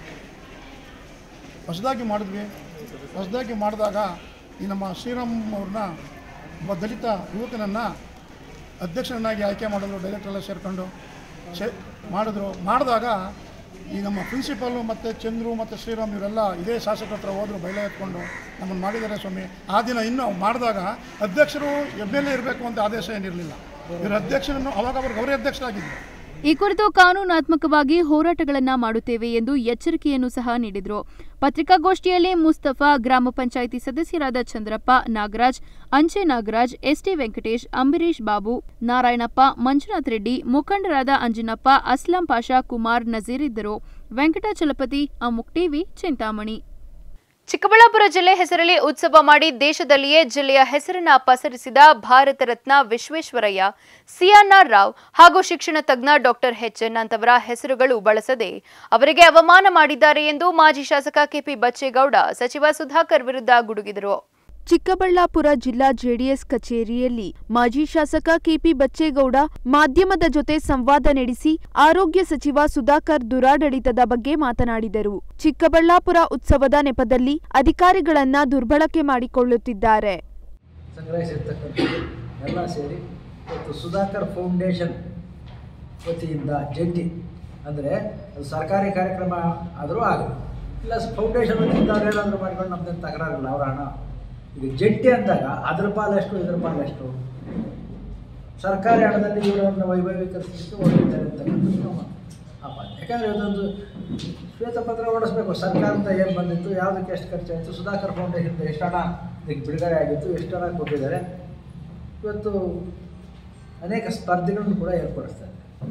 ಹೊಸದಾಗಿ ಮಾಡಿದ್ವಿ ಹೊಸದಾಗಿ ಮಾಡಿದಾಗ ಈ ನಮ್ಮ ಶ್ರೀರಾಮ್ ಅವ್ರನ್ನ ಒಬ್ಬ ದಲಿತ ಯುವಕನನ್ನು ಅಧ್ಯಕ್ಷರನ್ನಾಗಿ ಆಯ್ಕೆ ಮಾಡಿದ್ರು ಡೈರೆಕ್ಟರ್ ಎಲ್ಲ ಸೇರಿಕೊಂಡು ಸೇ ಮಾಡಿದ್ರು ಮಾಡಿದಾಗ ಈ ನಮ್ಮ ಪ್ರಿನ್ಸಿಪಲ್ಲು ಮತ್ತು ಚಂದ್ರು ಮತ್ತು ಶ್ರೀರಾಮ್ ಇವರೆಲ್ಲ ಇದೇ ಶಾಸಕರ ಹತ್ರ ಹೋದ್ರು ಬಯಲ ಎತ್ಕೊಂಡು ನಮ್ಮನ್ನು ಮಾಡಿದ್ದಾರೆ ಸ್ವಾಮಿ ಆ ದಿನ ಇನ್ನೂ ಮಾಡಿದಾಗ ಅಧ್ಯಕ್ಷರು ಎಮ್ ಎಲ್ ಎ ಇರಬೇಕು ಅಂತ ಆದೇಶ ಏನಿರಲಿಲ್ಲ ಇವರು ಅಧ್ಯಕ್ಷರನ್ನು ಅವಾಗ ಅವ್ರಿಗೆ ಅವರೇ ಅಧ್ಯಕ್ಷರಾಗಿದ್ದರು ಈ ಕುರಿತು ಕಾನೂನಾತ್ಮಕವಾಗಿ ಹೋರಾಟಗಳನ್ನ ಮಾಡುತ್ತೇವೆ ಎಂದು ಎಚ್ಚರಿಕೆಯನ್ನು ಸಹ ನೀಡಿದರು ಪತ್ರಿಕಾಗೋಷ್ಠಿಯಲ್ಲಿ ಮುಸ್ತಫಾ ಗ್ರಾಮ ಪಂಚಾಯಿತಿ ಸದಸ್ಯರಾದ ಚಂದ್ರಪ್ಪ ನಾಗರಾಜ್ ಅಂಚೆ ನಾಗರಾಜ್ ಎಸ್ಟಿ ವೆಂಕಟೇಶ್ ಅಂಬರೀಶ್ ಬಾಬು ನಾರಾಯಣಪ್ಪ ಮಂಜುನಾಥ್ ರೆಡ್ಡಿ ಮುಖಂಡರಾದ ಅಂಜನಪ್ಪ ಅಸ್ಲಾಂ ಪಾಷಾ ಕುಮಾರ್ ನಜೀರ್ ಇದ್ದರು ವೆಂಕಟಾಚಲಪತಿ ಅಮುಕ್ ಟಿವಿ ಚಿಂತಾಮಣಿ ಚಿಕ್ಕಬಳ್ಳಾಪುರ ಜಿಲ್ಲೆ ಹೆಸರಲ್ಲಿ ಉತ್ಸವ ಮಾಡಿ ದೇಶದಲ್ಲಿಯೇ ಜಿಲ್ಲೆಯ ಹೆಸರನ್ನ ಪಸರಿಸಿದ ಭಾರತ ರತ್ನ ವಿಶ್ವೇಶ್ವರಯ್ಯ ಸಿಎನ್ಆರ್ ರಾವ್ ಹಾಗೂ ಶಿಕ್ಷಣ ತಜ್ಞ ಡಾಕ್ಟರ್ ಎನ್ ಅಂತವರ ಹೆಸರುಗಳು ಬಳಸದೆ ಅವರಿಗೆ ಅವಮಾನ ಮಾಡಿದ್ದಾರೆ ಎಂದು ಮಾಜಿ ಶಾಸಕ ಕೆಪಿ ಬಚ್ಚೇಗೌಡ ಸಚಿವ ಸುಧಾಕರ್ ವಿರುದ್ಧ ಗುಡುಗಿದರು ಚಿಕ್ಕಬಳ್ಳಾಪುರ ಜಿಲ್ಲಾ ಜೆಡಿಎಸ್ ಕಚೇರಿಯಲ್ಲಿ ಮಾಜಿ ಶಾಸಕ ಕೆಪಿ ಬಚ್ಚೇಗೌಡ ಮಾಧ್ಯಮದ ಜೊತೆ ಸಂವಾದ ನಡೆಸಿ ಆರೋಗ್ಯ ಸಚಿವ ಸುಧಾಕರ್ ದುರಾಡಳಿತದ ಬಗ್ಗೆ ಮಾತನಾಡಿದರು ಚಿಕ್ಕಬಳ್ಳಾಪುರ ಉತ್ಸವದ ನೆಪದಲ್ಲಿ ಅಧಿಕಾರಿಗಳನ್ನ ದುರ್ಬಳಕೆ ಮಾಡಿಕೊಳ್ಳುತ್ತಿದ್ದಾರೆ ಸಂಗ್ರಹಿಸಿರ್ತಕ್ಕಂಥದ್ದು ಎಲ್ಲ ಸೇರಿ ಇವತ್ತು ಸುಧಾಕರ್ ಫೌಂಡೇಶನ್ ವತಿಯಿಂದ ಜಂಟಿ ಅಂದರೆ ಅದು ಸರ್ಕಾರಿ ಕಾರ್ಯಕ್ರಮ ಆದರೂ ಆಗಲಿ ಇಲ್ಲ ಫೌಂಡೇಶನ್ ವತಿಯಿಂದ ಅವ್ರು ಏನಾದರೂ ಮಾಡ್ಕೊಂಡು ನಮ್ದೇನು ತಕರಾರಿಲ್ಲ ಅವರ ಹಣ ಈಗ ಜಂಟಿ ಅಂದಾಗ ಅದ್ರ ಪಾಲೆಷ್ಟು ಇದ್ರ ಪಾಲೆಷ್ಟು ಸರ್ಕಾರಿ ಹಣದಲ್ಲಿ ಇವರನ್ನು ವೈಭವೀಕರಿಸಲಿಕ್ಕೆ ಹೊರಟಿದ್ದಾರೆ ಅಂತಕ್ಕಂಥದ್ದು ನಮ್ಮ ಆಪಾದನೆ ಯಾಕಂದರೆ ಇದೊಂದು ಶ್ವೇತಪತ್ರ ಹೊರಡಿಸ್ಬೇಕು ಸರ್ಕಾರದಿಂದ ಏನು ಬಂದಿತ್ತು ಯಾವುದಕ್ಕೆ ಎಷ್ಟು ಖರ್ಚಾಯಿತು ಸುಧಾಕರ್ ಫೌಂಡೇಶನ್ ಎಷ್ಟು ಹಣ ಇದಕ್ಕೆ ಬಿಡುಗಡೆ ಆಗಿತ್ತು ಎಷ್ಟು ಹಣ ಕೊಟ್ಟಿದ್ದಾರೆ ಇವತ್ತು ಅನೇಕ ಸ್ಪರ್ಧೆಗಳನ್ನು ಕೂಡ ಏರ್ಪಡಿಸ್ತಾರೆ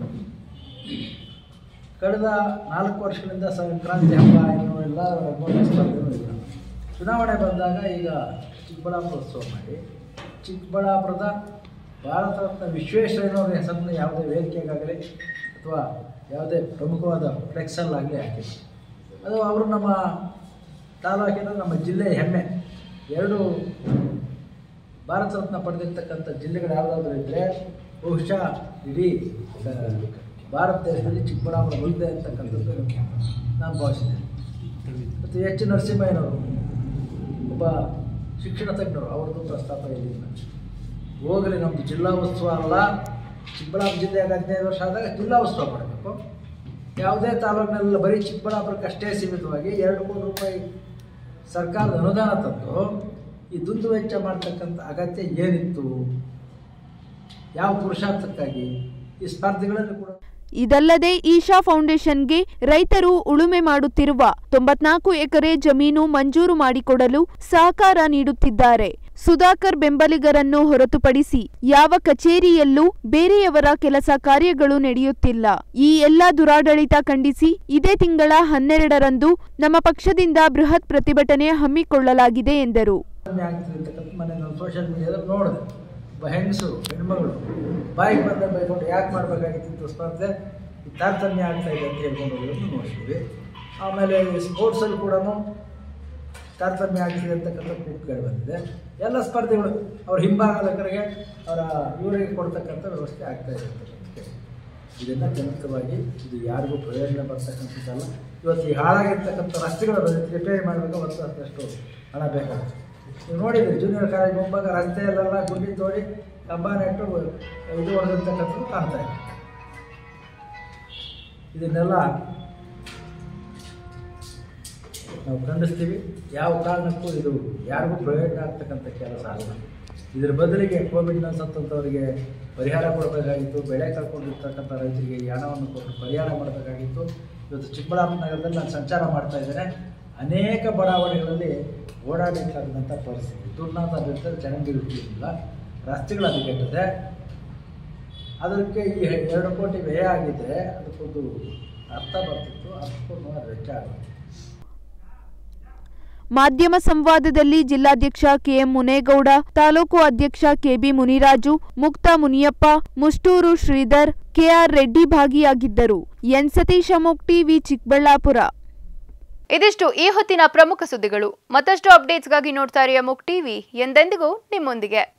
ಕಳೆದ ನಾಲ್ಕು ವರ್ಷಗಳಿಂದ ಸಂಕ್ರಾಂತಿ ಹಬ್ಬ ಇನ್ನೂ ಎಲ್ಲ ರಂಗೋಲಿ ಸ್ಪರ್ಧೆನೂ ಇಲ್ಲ ಚುನಾವಣೆ ಬಂದಾಗ ಈಗ ಚಿಕ್ಕಬಳ್ಳಾಪುರ ಉತ್ಸವ ಮಾಡಿ ಚಿಕ್ಕಬಳ್ಳಾಪುರದ ಭಾರತ ರತ್ನ ವಿಶ್ವೇಶ್ವರಯ್ಯನವರ ಹೆಸರನ್ನು ಯಾವುದೇ ವೇದಿಕೆಗಾಗಲಿ ಅಥವಾ ಯಾವುದೇ ಪ್ರಮುಖವಾದ ಫ್ಲೆಕ್ಸಲ್ಲಾಗಲಿ ಹಾಕಿಲ್ಲ ಅದು ಅವರು ನಮ್ಮ ತಾಲೂಕಿನ ನಮ್ಮ ಜಿಲ್ಲೆಯ ಹೆಮ್ಮೆ ಎರಡು ಭಾರತ ರತ್ನ ಪಡೆದಿರ್ತಕ್ಕಂಥ ಜಿಲ್ಲೆಗಳು ಯಾವುದಾದ್ರೂ ಇದ್ದರೆ ಬಹುಶಃ ಇಡೀ ಆ, ಭಾರತ ದೇಶದಲ್ಲಿ ಚಿಕ್ಕಬಳ್ಳಾಪುರ ಬಂದಿದೆ ಅಂತಕ್ಕಂಥದ್ದು ನಾನು ಭಾವಿಸಿದ್ದೇನೆ ಮತ್ತು ಎಚ್ ನರಸಿಂಹಯ್ಯನವರು ಒಬ್ಬ ಶಿಕ್ಷಣ ತಜ್ಞರು ಅವ್ರದ್ದು ಪ್ರಸ್ತಾಪ ಇರಲಿಲ್ಲ ಹೋಗಲಿ ನಮ್ಮದು ಜಿಲ್ಲಾ ಉತ್ಸವ ಅಲ್ಲ ಚಿಕ್ಕಬಳ್ಳಾಪುರ ಜಿಲ್ಲೆಯಾಗ ಹದಿನೈದು ವರ್ಷ ಆದಾಗ ಜಿಲ್ಲಾ ಉತ್ಸವ ಮಾಡಬೇಕು ಯಾವುದೇ ತಾಲೂಕಿನಲ್ಲ ಬರೀ ಚಿಕ್ಕಬಳ್ಳಾಪುರಕ್ಕಷ್ಟೇ ಸೀಮಿತವಾಗಿ ಎರಡು ಕೋಟಿ ರೂಪಾಯಿ ಸರ್ಕಾರದ ಅನುದಾನ ತಂದು ಈ ದುಂದು ವೆಚ್ಚ ಮಾಡ್ತಕ್ಕಂಥ ಅಗತ್ಯ ಏನಿತ್ತು ಯಾವ ಪುರುಷಾರ್ಥಕ್ಕಾಗಿ ಈ ಸ್ಪರ್ಧೆಗಳಲ್ಲಿ ಕೂಡ ಇದಲ್ಲದೆ ಈಶಾ ಫೌಂಡೇಶನ್ಗೆ ರೈತರು ಉಳುಮೆ ಮಾಡುತ್ತಿರುವ ತೊಂಬತ್ನಾಲ್ಕು ಎಕರೆ ಜಮೀನು ಮಂಜೂರು ಮಾಡಿಕೊಡಲು ಸಹಕಾರ ನೀಡುತ್ತಿದ್ದಾರೆ ಸುಧಾಕರ್ ಬೆಂಬಲಿಗರನ್ನು ಹೊರತುಪಡಿಸಿ ಯಾವ ಕಚೇರಿಯಲ್ಲೂ ಬೇರೆಯವರ ಕೆಲಸ ಕಾರ್ಯಗಳು ನಡೆಯುತ್ತಿಲ್ಲ ಈ ಎಲ್ಲ ದುರಾಡಳಿತ ಖಂಡಿಸಿ ಇದೇ ತಿಂಗಳ ಹನ್ನೆರಡರಂದು ನಮ್ಮ ಪಕ್ಷದಿಂದ ಬೃಹತ್ ಪ್ರತಿಭಟನೆ ಹಮ್ಮಿಕೊಳ್ಳಲಾಗಿದೆ ಎಂದರು ತಾರತಮ್ಯ ಆಗ್ತಿರ್ತಕ್ಕಂಥ ಮನೆ ನಾನು ಸೋಷಿಯಲ್ ಮೀಡಿಯಾದಲ್ಲಿ ನೋಡಿದೆ ಒಬ್ಬ ಹೆಂಗಸರು ಹೆಣ್ಮಗಳು ಬಾಯಿಗೆ ಬಂದ ಬೈಕೊಂಡು ಯಾಕೆ ಮಾಡಬೇಕಾಗಿತ್ತು ಸ್ಪರ್ಧೆ ಈ ತಾರತಮ್ಯ ಆಗ್ತಾ ಇದೆ ಅಂತ ಹೇಳ್ಕೊಂಡು ಹೋಗೋದನ್ನು ನೋಡ್ತೀವಿ ಆಮೇಲೆ ಈ ಸ್ಪೋರ್ಟ್ಸಲ್ಲಿ ಕೂಡ ತಾರತಮ್ಯ ಆಗ್ತಿದೆ ಅಂತಕ್ಕಂಥ ಕೂಟ್ಗಳು ಬಂದಿದೆ ಎಲ್ಲ ಸ್ಪರ್ಧೆಗಳು ಅವ್ರ ಹಿಂಭಾಗದಕರಿಗೆ ಅವರ ಇವರಿಗೆ ಕೊಡ್ತಕ್ಕಂಥ ವ್ಯವಸ್ಥೆ ಆಗ್ತಾ ಇದೆ ಅಂತಕ್ಕಂಥದ್ದು ಇದನ್ನು ಖಂಡಿತವಾಗಿ ಇದು ಯಾರಿಗೂ ಪ್ರಯೋಜನ ಬರ್ತಕ್ಕಂಥದ್ದಲ್ಲ ಇವತ್ತು ಈ ಹಾಳಾಗಿರ್ತಕ್ಕಂಥ ರಸ್ತೆಗಳ ರಿಪೇರಿ ಮಾಡಬೇಕು ಒಂದು ಹತ್ತಷ್ಟು ಹಣ ಬೇಕಾಗುತ್ತೆ ನೀವು ನೋಡಿದ್ರಿ ಜೂನಿಯರ್ ಕಾಲೇಜ್ ಮುಂಭಾಗ ರಸ್ತೆಯಲ್ಲೆಲ್ಲ ಗುಂಡಿ ತೋಡಿ ಕಂಬ ನೆಟ್ಟು ಇದು ಹೊಡೆದಿರ್ತಕ್ಕಂಥದ್ದು ಕಾಣ್ತಾ ಇದೆ ಇದನ್ನೆಲ್ಲ ನಾವು ಖಂಡಿಸ್ತೀವಿ ಯಾವ ಕಾರಣಕ್ಕೂ ಇದು ಯಾರಿಗೂ ಪ್ರಯೋಜನ ಆಗ್ತಕ್ಕಂಥ ಕೆಲಸ ಅಲ್ಲ ಇದ್ರ ಬದಲಿಗೆ ಕೋವಿಡ್ನ ಸತ್ತಂಥವರಿಗೆ ಪರಿಹಾರ ಕೊಡಬೇಕಾಗಿತ್ತು ಬೆಳೆ ಕಳ್ಕೊಂಡಿರ್ತಕ್ಕಂಥ ರೈತರಿಗೆ ಈ ಹಣವನ್ನು ಕೊಟ್ಟು ಪರಿಹಾರ ಮಾಡಬೇಕಾಗಿತ್ತು ಇವತ್ತು ಚಿಕ್ಕಬಳ್ಳಾಪುರ ನಗರದಲ್ಲಿ ನಾನು ಸಂಚಾರ ಮಾಡ್ತಾ ಇದ್ದೇನೆ ಅನೇಕ ಬಡಾವಣೆಗಳಲ್ಲಿ ಓಡಾಡಬೇಕಾದಂಥ ಪರಿಸ್ಥಿತಿ ದುರ್ನಾಥ ಬಿಟ್ಟರೆ ಜನಗಳು ಇರ್ತಿರಲಿಲ್ಲ ರಸ್ತೆಗಳು ಹದಗೆಟ್ಟಿದೆ ಅದಕ್ಕೆ ಈ ಎರಡು ಕೋಟಿ ವ್ಯಯ ಆಗಿದ್ದರೆ ಅದಕ್ಕೊಂದು ಅರ್ಥ ಬರ್ತಿತ್ತು ಅದಕ್ಕೊಂದು ವೆಚ್ಚ ಆಗುತ್ತೆ ಮಾಧ್ಯಮ ಸಂವಾದದಲ್ಲಿ ಜಿಲ್ಲಾಧ್ಯಕ್ಷ ಕೆಎಂ ಮುನೇಗೌಡ ತಾಲೂಕು ಅಧ್ಯಕ್ಷ ಕೆಬಿ ಮುನಿರಾಜು ಮುಕ್ತ ಮುನಿಯಪ್ಪ ಮುಷ್ಟೂರು ಶ್ರೀಧರ್ ಕೆಆರ್ ರೆಡ್ಡಿ ಭಾಗಿಯಾಗಿದ್ದರು ಎನ್ ಸತೀಶ ಮೊಕ್ ಟಿವಿ ಚಿಕ್ಕಬಳ್ಳಾಪುರ ಇದಿಷ್ಟು ಈ ಹೊತ್ತಿನ ಪ್ರಮುಖ ಸುದ್ದಿಗಳು ಮತ್ತಷ್ಟು ಅಪ್ಡೇಟ್ಸ್ಗಾಗಿ ನೋಡ್ತಾ ಇರಿ ಅಮುಕ್ ಟಿವಿ ಎಂದೆಂದಿಗೂ ನಿಮ್ಮೊಂದಿಗೆ